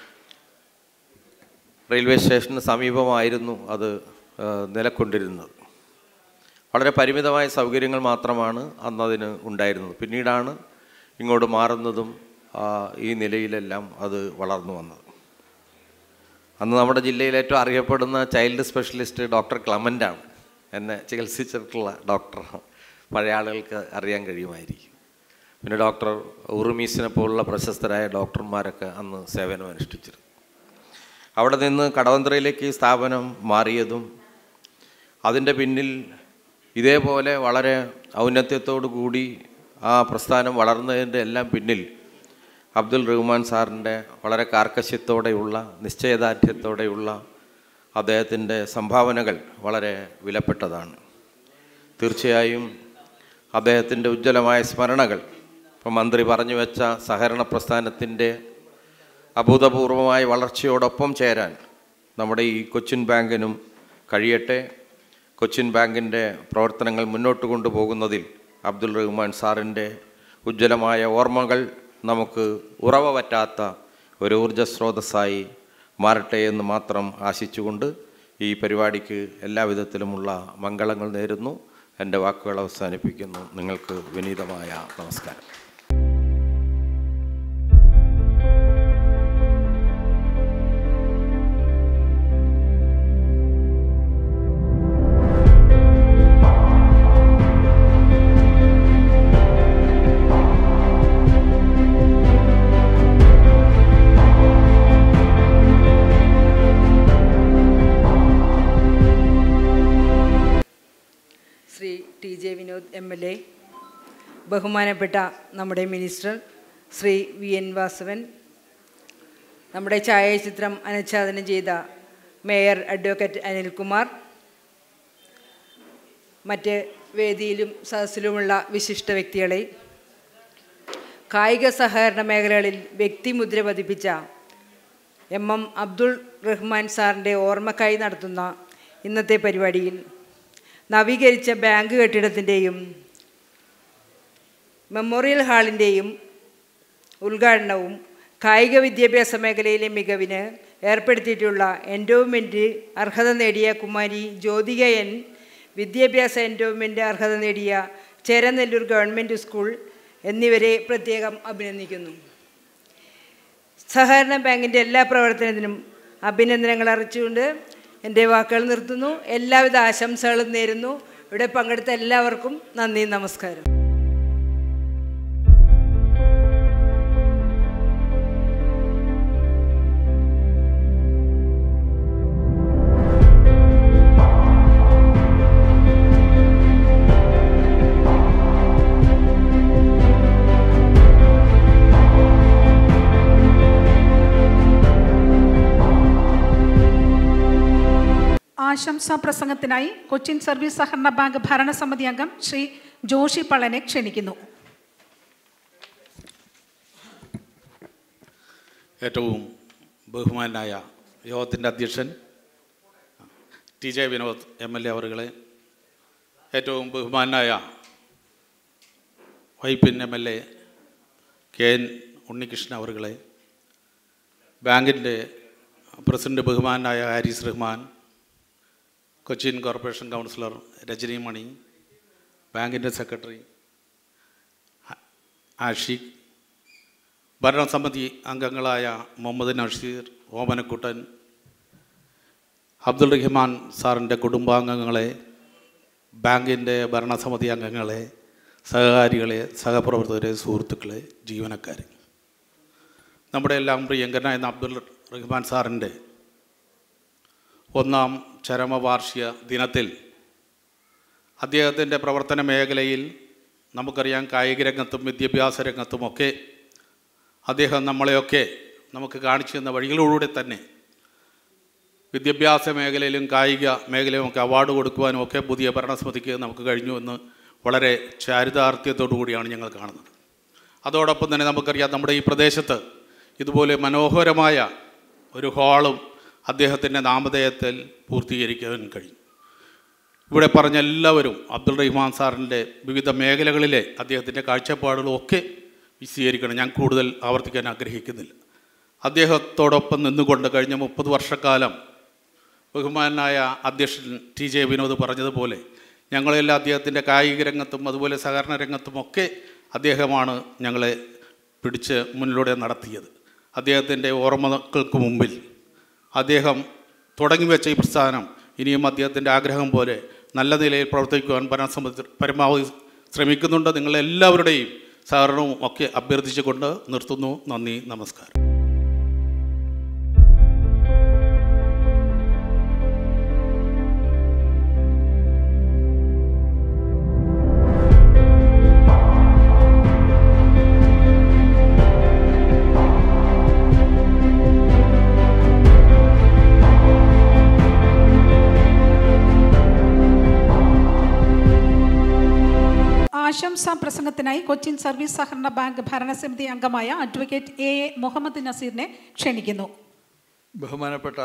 റെയിൽവേ സ്റ്റേഷന് സമീപമായിരുന്നു അത് ആ, നിലക്കൊണ്ടിരുന്നത് വളരെ പരിമിതമായ സൗകര്യങ്ങൾ മാത്രമാണ് അന്നതിന് ഉണ്ടായിരുന്നത് പിന്നീടാണ് ഇങ്ങോട്ട് മാറുന്നതും ആ, ഈ നിലയിലെല്ലാം അത് വളർന്നു വന്നത് അന്ന് നമ്മുടെ ജില്ലയിൽ ഏറ്റവും അറിയപ്പെടുന്ന ചൈൽഡ് സ്പെഷ്യലിസ്റ്റ് ഡോക്ടർ ക്ലമൻ്റാണ് എന്നെ ചികിത്സിച്ചിട്ടുള്ള ഡോക്ടർ പഴയ ആളുകൾക്ക് അറിയാൻ കഴിയുമായിരിക്കും പിന്നെ ഡോക്ടർ ഉറുമീസിനെ പോലുള്ള പ്രശസ്തരായ ഡോക്ടർമാരൊക്കെ അന്ന് സേവനം അനുഷ്ഠിച്ചിരുന്നു അവിടെ നിന്ന് കടവന്ത്രയിലേക്ക് ഈ സ്ഥാപനം മാറിയതും അതിൻ്റെ പിന്നിൽ ഇതേപോലെ വളരെ ഔന്നത്യത്തോടു കൂടി ആ പ്രസ്ഥാനം വളർന്നതിൻ്റെ എല്ലാം പിന്നിൽ അബ്ദുൽ റഹ്മാൻ സാറിൻ്റെ വളരെ കാർക്കശ്യത്തോടെയുള്ള നിശ്ചയദാർഢ്യത്തോടെയുള്ള അദ്ദേഹത്തിൻ്റെ സംഭാവനകൾ വളരെ വിലപ്പെട്ടതാണ് തീർച്ചയായും അദ്ദേഹത്തിൻ്റെ ഉജ്ജ്വലമായ സ്മരണകൾ ഇപ്പം മന്ത്രി പറഞ്ഞു വെച്ച സഹകരണ പ്രസ്ഥാനത്തിൻ്റെ അഭൂതപൂർവമായ വളർച്ചയോടൊപ്പം ചേരാൻ നമ്മുടെ ഈ കൊച്ചിൻ ബാങ്കിനും കഴിയട്ടെ കൊച്ചിൻ ബാങ്കിൻ്റെ പ്രവർത്തനങ്ങൾ മുന്നോട്ട് കൊണ്ടുപോകുന്നതിൽ അബ്ദുൾ റഹ്മാൻ സാറിൻ്റെ ഉജ്ജ്വലമായ ഓർമ്മകൾ നമുക്ക് ഉറവ പറ്റാത്ത ഒരു ഊർജ്ജസ്രോതസ്സായി മാറട്ടെ എന്ന് മാത്രം ആശിച്ചുകൊണ്ട് ഈ പരിപാടിക്ക് എല്ലാവിധത്തിലുമുള്ള മംഗളങ്ങൾ നേരുന്നു എൻ്റെ വാക്കുകൾ അവസാനിപ്പിക്കുന്നു നിങ്ങൾക്ക് വിനീതമായ നമസ്കാരം Shri T J Vinod M L A ബഹുമാനപ്പെട്ട നമ്മുടെ minister Shri V N Vasavan നമ്മുടെ ഛായാചിത്രം അനുച്ഛാദനം ചെയ്ത മേയർ അഡ്വക്കേറ്റ് അനിൽകുമാർ മറ്റ് വേദിയിലും സദസ്സിലുമുള്ള വിശിഷ്ട വ്യക്തികളെ കായിക സഹകരണ മേഖലകളിൽ വ്യക്തിമുദ്ര പതിപ്പിച്ച എം എം അബ്ദുൾ റഹ്മാൻ സാറിൻ്റെ ഓർമ്മക്കായി നടത്തുന്ന ഇന്നത്തെ പരിപാടിയിൽ നവീകരിച്ച ബാങ്ക് കെട്ടിടത്തിൻ്റെയും മെമ്മോറിയൽ ഹാളിൻ്റെയും ഉദ്ഘാടനവും കായിക വിദ്യാഭ്യാസ മേഖലയിലെ മികവിന് ഏർപ്പെടുത്തിയിട്ടുള്ള എൻഡോവ്മെൻറ്റ് അർഹത നേടിയ കുമാരി ജ്യോതിക എൻ വിദ്യാഭ്യാസ എൻഡോവ്മെൻറ്റ് അർഹത നേടിയ ചേരനെല്ലൂർ ഗവൺമെൻറ് സ്കൂൾ എന്നിവരെ പ്രത്യേകം അഭിനന്ദിക്കുന്നു സഹകരണ ബാങ്കിൻ്റെ എല്ലാ പ്രവർത്തനത്തിനും അഭിനന്ദനങ്ങൾ അറിയിച്ചുകൊണ്ട് എൻ്റെ വാക്കുകൾ നിർത്തുന്നു എല്ലാവിധ ആശംസകളും നേരുന്നു ഇവിടെ പങ്കെടുത്ത എല്ലാവർക്കും നന്ദി നമസ്കാരം ആശംസാ പ്രസംഗത്തിനായി കൊച്ചിൻ സർവീസ് സഹകരണ ബാങ്ക് ഭരണസമിതി അംഗം ശ്രീ ജോഷി പള്ളനെ ക്ഷണിക്കുന്നു ഏറ്റവും ബഹുമാനായ യോഗത്തിൻ്റെ അധ്യക്ഷൻ T J Vinod M L A അവറുകളെ ഏറ്റവും ബഹുമാനായ Vypin M L A K N Unnikrishnan അവറുകളെ ബാങ്കിൻ്റെ പ്രസിഡന്റ് ബഹുമാനായ ഹാരിസ് റഹ്മാൻ കൊച്ചിൻ കോർപ്പറേഷൻ കൗൺസിലർ രജനി മണി ബാങ്കിൻ്റെ സെക്രട്ടറി ആ- ആഷിഖ് ഭരണസമിതി അംഗങ്ങളായ മുഹമ്മദ് നഷീർ ഓമനക്കുട്ടൻ അബ്ദുൾ റഹ്മാൻ സാറിൻ്റെ കുടുംബാംഗങ്ങളെ ബാങ്കിൻ്റെ ഭരണസമിതി അംഗങ്ങളെ സഹകാരികളെ സഹപ്രവർത്തകരെ സുഹൃത്തുക്കളെ ജീവനക്കാരെ നമ്മുടെ എല്ലാം പ്രിയങ്കരനായ അബ്ദുൾ റഹ്മാൻ സാറിൻ്റെ ഒന്നാം ചരമവാർഷിക ദിനത്തിൽ അദ്ദേഹത്തിൻ്റെ പ്രവർത്തന മേഖലയിൽ നമുക്കറിയാം കായിക രംഗത്തും വിദ്യാഭ്യാസ രംഗത്തുമൊക്കെ അദ്ദേഹം നമ്മളെയൊക്കെ നമുക്ക് കാണിച്ചു തന്ന വഴികളിലൂടെ തന്നെ വിദ്യാഭ്യാസ മേഖലയിലും കായിക മേഖലയിലും ഒക്കെ അവാർഡ് കൊടുക്കുവാനും ഒക്കെ പുതിയ ഭരണസമിതിക്ക് നമുക്ക് കഴിഞ്ഞു എന്ന് വളരെ ചാരിതാർത്ഥ്യത്തോടു കൂടിയാണ് ഞങ്ങൾ കാണുന്നത് അതോടൊപ്പം തന്നെ നമുക്കറിയാം നമ്മുടെ ഈ പ്രദേശത്ത് ഇതുപോലെ മനോഹരമായ ഒരു ഹാളും അദ്ദേഹത്തിൻ്റെ നാമധേയത്തിൽ പൂർത്തീകരിക്കാൻ കഴിഞ്ഞു ഇവിടെ പറഞ്ഞ എല്ലാവരും അബ്ദുൾ റഹ്മാൻ സാറിൻ്റെ വിവിധ മേഖലകളിലെ അദ്ദേഹത്തിൻ്റെ കാഴ്ചപ്പാടുകളും ഒക്കെ വിശദീകരിക്കണം ഞാൻ കൂടുതൽ ആവർത്തിക്കാൻ ആഗ്രഹിക്കുന്നില്ല അദ്ദേഹത്തോടൊപ്പം നിന്നുകൊണ്ട് കഴിഞ്ഞ മുപ്പത് വർഷക്കാലം ബഹുമാനായ അധ്യക്ഷൻ ടി ജെ വിനോദ് പറഞ്ഞതുപോലെ ഞങ്ങളെല്ലാം അദ്ദേഹത്തിൻ്റെ കായിക രംഗത്തും അതുപോലെ സഹകരണ രംഗത്തുമൊക്കെ അദ്ദേഹമാണ് ഞങ്ങളെ പിടിച്ച് മുന്നിലൂടെ നടത്തിയത് അദ്ദേഹത്തിൻ്റെ ഓർമ്മകൾക്ക് മുമ്പിൽ അദ്ദേഹം തുടങ്ങി വെച്ച ഈ പ്രസ്ഥാനം ഇനിയും അദ്ദേഹത്തിൻ്റെ ആഗ്രഹം പോലെ നല്ല നിലയിൽ പ്രവർത്തിക്കുവാൻ ഭരണസമിതി പരമാവധി ശ്രമിക്കുന്നുണ്ട് നിങ്ങളെല്ലാവരുടെയും സഹകരണവും ഒക്കെ അഭ്യർത്ഥിച്ചുകൊണ്ട് നിർത്തുന്നു നന്ദി നമസ്കാരം ആശംസാ പ്രസംഗത്തിനായി കൊച്ചിൻ സർവീസ് സഹകരണ ബാങ്ക് ഭരണസമിതി അംഗമായ അഡ്വക്കേറ്റ് എ എ മുഹമ്മദ് നസീറിനെ ക്ഷണിക്കുന്നു ബഹുമാനപ്പെട്ട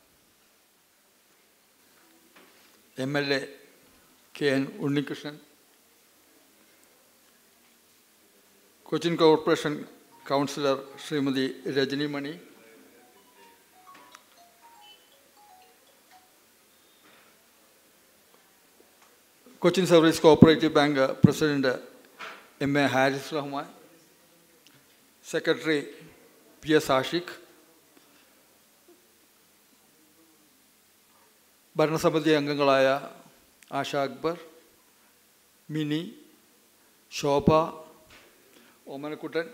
M L A K N Unnikrishnan Cochin corporation councillor Shrimati Rajani Mani Cochin service cooperative bank president M A Haris Rahman secretary P S Ashiq ഭരണസമിതി അംഗങ്ങളായ ആശ അക്ബർ മിനി ശോഭ ഓമനക്കുട്ടൻ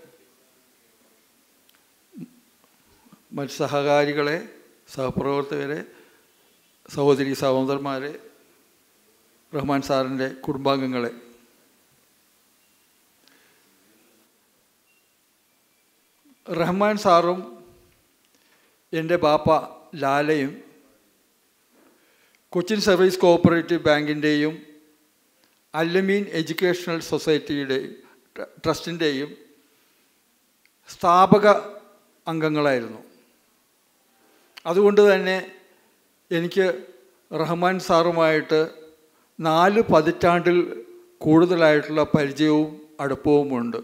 മറ്റ് സഹകാരികളെ സഹപ്രവർത്തകരെ സഹോദരി സഹോദരന്മാരെ റഹ്മാൻ സാറിൻ്റെ കുടുംബാംഗങ്ങളെ റഹ്മാൻ സാറും എൻ്റെ ബാപ്പ ലാലയും കൊച്ചിൻ സർവീസ് കോഓപ്പറേറ്റീവ് ബാങ്കിൻ്റെയും അല്ലമീൻ എഡ്യൂക്കേഷണൽ സൊസൈറ്റിയുടെയും ട്രസ്റ്റിൻ്റെയും സ്ഥാപക അംഗങ്ങളായിരുന്നു അതുകൊണ്ട് തന്നെ എനിക്ക് റഹ്മാൻ സാറുമായിട്ട് നാല് പതിറ്റാണ്ടിൽ കൂടുതലായിട്ടുള്ള പരിചയവും അടുപ്പവുമുണ്ട്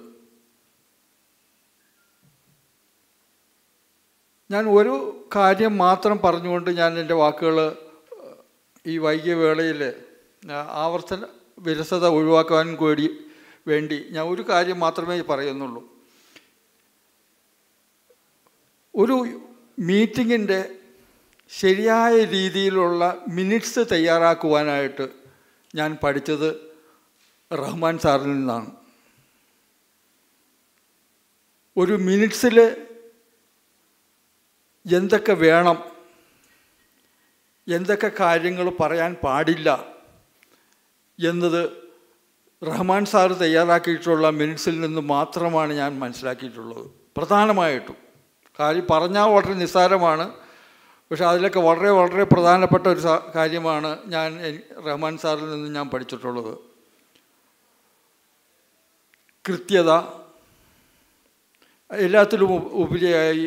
ഞാൻ ഒരു കാര്യം മാത്രം പറഞ്ഞുകൊണ്ട് ഞാൻ എൻ്റെ വാക്കുകൾ ഈ വൈകിയ വേളയിൽ ആവർത്തന വിരസത ഒഴിവാക്കാൻ കൂടി വേണ്ടി ഞാൻ ഒരു കാര്യം മാത്രമേ പറയുന്നുള്ളൂ ഒരു മീറ്റിങ്ങിൻ്റെ ശരിയായ രീതിയിലുള്ള മിനിറ്റ്സ് തയ്യാറാക്കുവാനായിട്ട് ഞാൻ പഠിച്ചത് റഹ്മാൻ സാറിൽ നിന്നാണ് ഒരു മിനിറ്റ്സിൽ എന്തൊക്കെ വേണം എന്തൊക്കെ കാര്യങ്ങൾ പറയാൻ പാടില്ല എന്നത് റഹ്മാൻ സാർ തയ്യാറാക്കിയിട്ടുള്ള മിനിറ്റ്സിൽ നിന്ന് മാത്രമാണ് ഞാൻ മനസ്സിലാക്കിയിട്ടുള്ളത് പ്രധാനമായിട്ടും കാര്യം പറഞ്ഞാൽ വളരെ നിസ്സാരമാണ് പക്ഷെ അതിലൊക്കെ വളരെ വളരെ പ്രധാനപ്പെട്ട ഒരു കാര്യമാണ് ഞാൻ റഹ്മാൻ സാറിൽ നിന്ന് ഞാൻ പഠിച്ചിട്ടുള്ളത് കൃത്യത എല്ലാത്തിലും ഉപരിയായി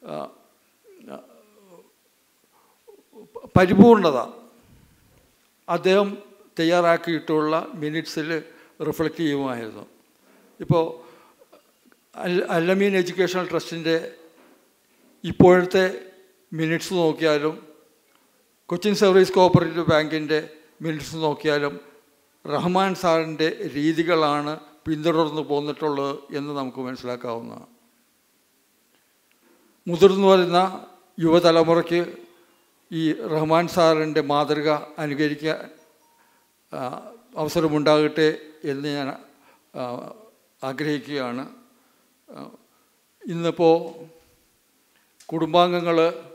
പരിപൂർണത അദ്ദേഹം തയ്യാറാക്കിയിട്ടുള്ള മിനിറ്റ്സിൽ റിഫ്ലക്റ്റ് ചെയ്യുമായിരുന്നു ഇപ്പോൾ അല്ലമീൻ എഡ്യൂക്കേഷണൽ ട്രസ്റ്റിൻ്റെ ഇപ്പോഴത്തെ മിനിറ്റ്സ് നോക്കിയാലും കൊച്ചിൻ സർവീസ് കോഓപ്പറേറ്റീവ് ബാങ്കിൻ്റെ മിനിറ്റ്സ് നോക്കിയാലും റഹ്മാൻ സാറിൻ്റെ രീതികളാണ് പിന്തുടർന്നു പോന്നിട്ടുള്ളത് എന്ന് നമുക്ക് മനസ്സിലാക്കാവുന്നതാണ് മുതിർന്നു വരുന്ന യുവതലമുറയ്ക്ക് ഈ റഹ്മാൻ സാറിൻ്റെ മാതൃക അനുകരിക്കാൻ അവസരമുണ്ടാകട്ടെ എന്ന് ഞാൻ ആഗ്രഹിക്കുകയാണ് ഇന്നിപ്പോൾ കുടുംബാംഗങ്ങൾ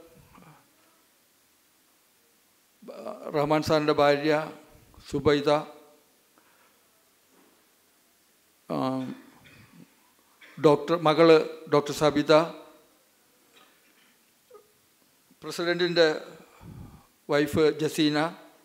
റഹ്മാൻ സാറിൻ്റെ ഭാര്യ സുബൈദ ഡോക്ടർ മകള് ഡോക്ടർ സബിത പ്രസിഡൻറ്റിൻ്റെ wife Jaseena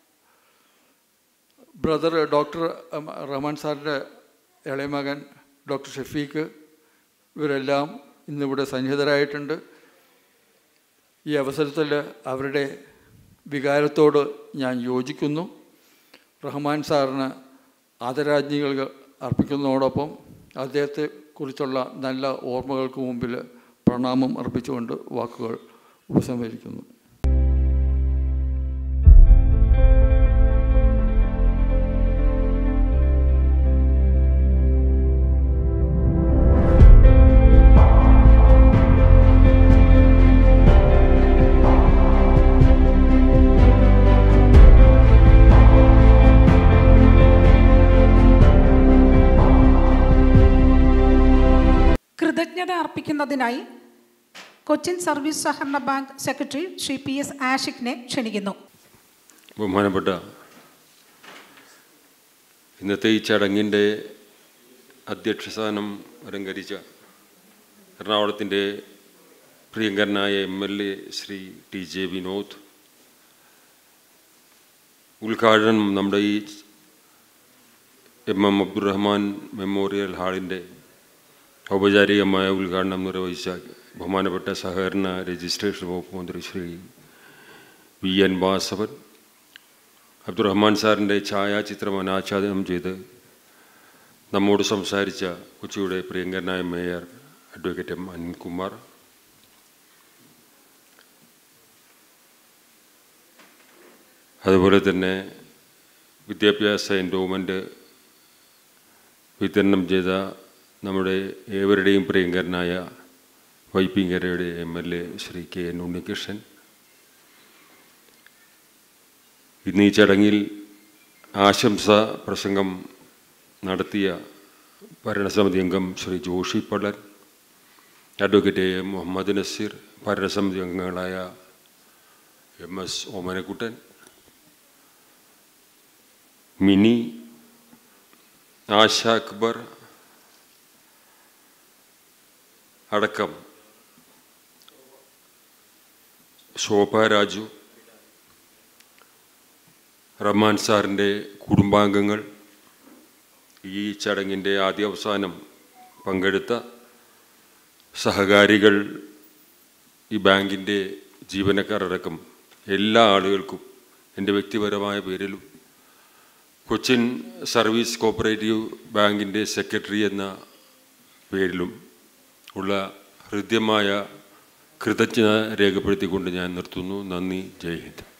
brother doctor Rahman സാറിൻ്റെ ഇളയ മകൻ ഡോക്ടർ ഷഫീഖ് ഇവരെല്ലാം ഇന്നിവിടെ സന്നിഹിതരായിട്ടുണ്ട് ഈ അവസരത്തിൽ അവരുടെ വികാരത്തോട് ഞാൻ യോജിക്കുന്നു റഹ്മാൻ സാറിന് ആദരാജ്ഞികൾ അർപ്പിക്കുന്നതോടൊപ്പം അദ്ദേഹത്തെ കുറിച്ചുള്ള നല്ല ഓർമ്മകൾക്ക് മുമ്പിൽ പ്രണാമം അർപ്പിച്ചുകൊണ്ട് വാക്കുകൾ ഉപസംഹരിക്കുന്നു കൃതജ്ഞത അർപ്പിക്കുന്നതിനായി കൊച്ചിൻ സർവീസ് സഹകരണ bank secretary Shri P S ആഷിഖിനെ ക്ഷണിക്കുന്നു ബഹുമാനപ്പെട്ട ഇന്നത്തെ ഈ ചടങ്ങിൻ്റെ അധ്യക്ഷസ്ഥാനം അലങ്കരിച്ച എറണാകുളത്തിൻ്റെ പ്രിയങ്കരനായ M L A Shri T J Vinod ഉദ്ഘാടനം നമ്മുടെ ഈ എം എം അബ്ദുറഹ്മാൻ മെമ്മോറിയൽ ഹാളിൻ്റെ ഔപചാരികമായ ഉദ്ഘാടനം നിർവഹിച്ച ബഹുമാനപ്പെട്ട സഹകരണ രജിസ്ട്രേഷൻ വകുപ്പ് മന്ത്രി ശ്രീ വി എൻ വാസവൻ അബ്ദുറഹ്മാൻ സാറിൻ്റെ ഛായാചിത്രം അനാച്ഛാദനം ചെയ്ത് നമ്മോട് സംസാരിച്ച കൊച്ചിയുടെ പ്രിയങ്കരനായ മേയർ അഡ്വക്കേറ്റ് എം അനിൽകുമാർ അതുപോലെ തന്നെ വിദ്യാഭ്യാസ എൻഡോമെൻ്റ് വിതരണം ചെയ്ത നമ്മുടെ ഏവരുടെയും പ്രിയങ്കരനായ വൈപ്പിങ്കരയുടെ M L A Shri K N Unnikrishnan ഇന്ന് ഈ ചടങ്ങിൽ ആശംസ പ്രസംഗം നടത്തിയ ഭരണസമിതി അംഗം ശ്രീ ജോഷി പള്ളൻ അഡ്വക്കേറ്റ് എ മുഹമ്മദ് നസീർ ഭരണസമിതി അംഗങ്ങളായ എം എസ് ഓമനക്കുട്ടൻ മിനി ആശ അക്ബർ അടക്കം ശോഭ രാജു റഹ്മാൻ സാറിൻ്റെ കുടുംബാംഗങ്ങൾ ഈ ചടങ്ങിൻ്റെ ആദ്യ അവസാനം പങ്കെടുത്ത സഹകാരികൾ ഈ ബാങ്കിൻ്റെ ജീവനക്കാരടക്കം എല്ലാ ആളുകൾക്കും എൻ്റെ വ്യക്തിപരമായ പേരിലും കൊച്ചിൻ സർവീസ് കോപ്പറേറ്റീവ് ബാങ്കിൻ്റെ സെക്രട്ടറി എന്ന പേരിലും ഉള്ള ഹൃദ്യമായ കൃതജ്ഞത രേഖപ്പെടുത്തിക്കൊണ്ട് ഞാൻ നിർത്തുന്നു നന്ദി ജയ് ഹിന്ദ്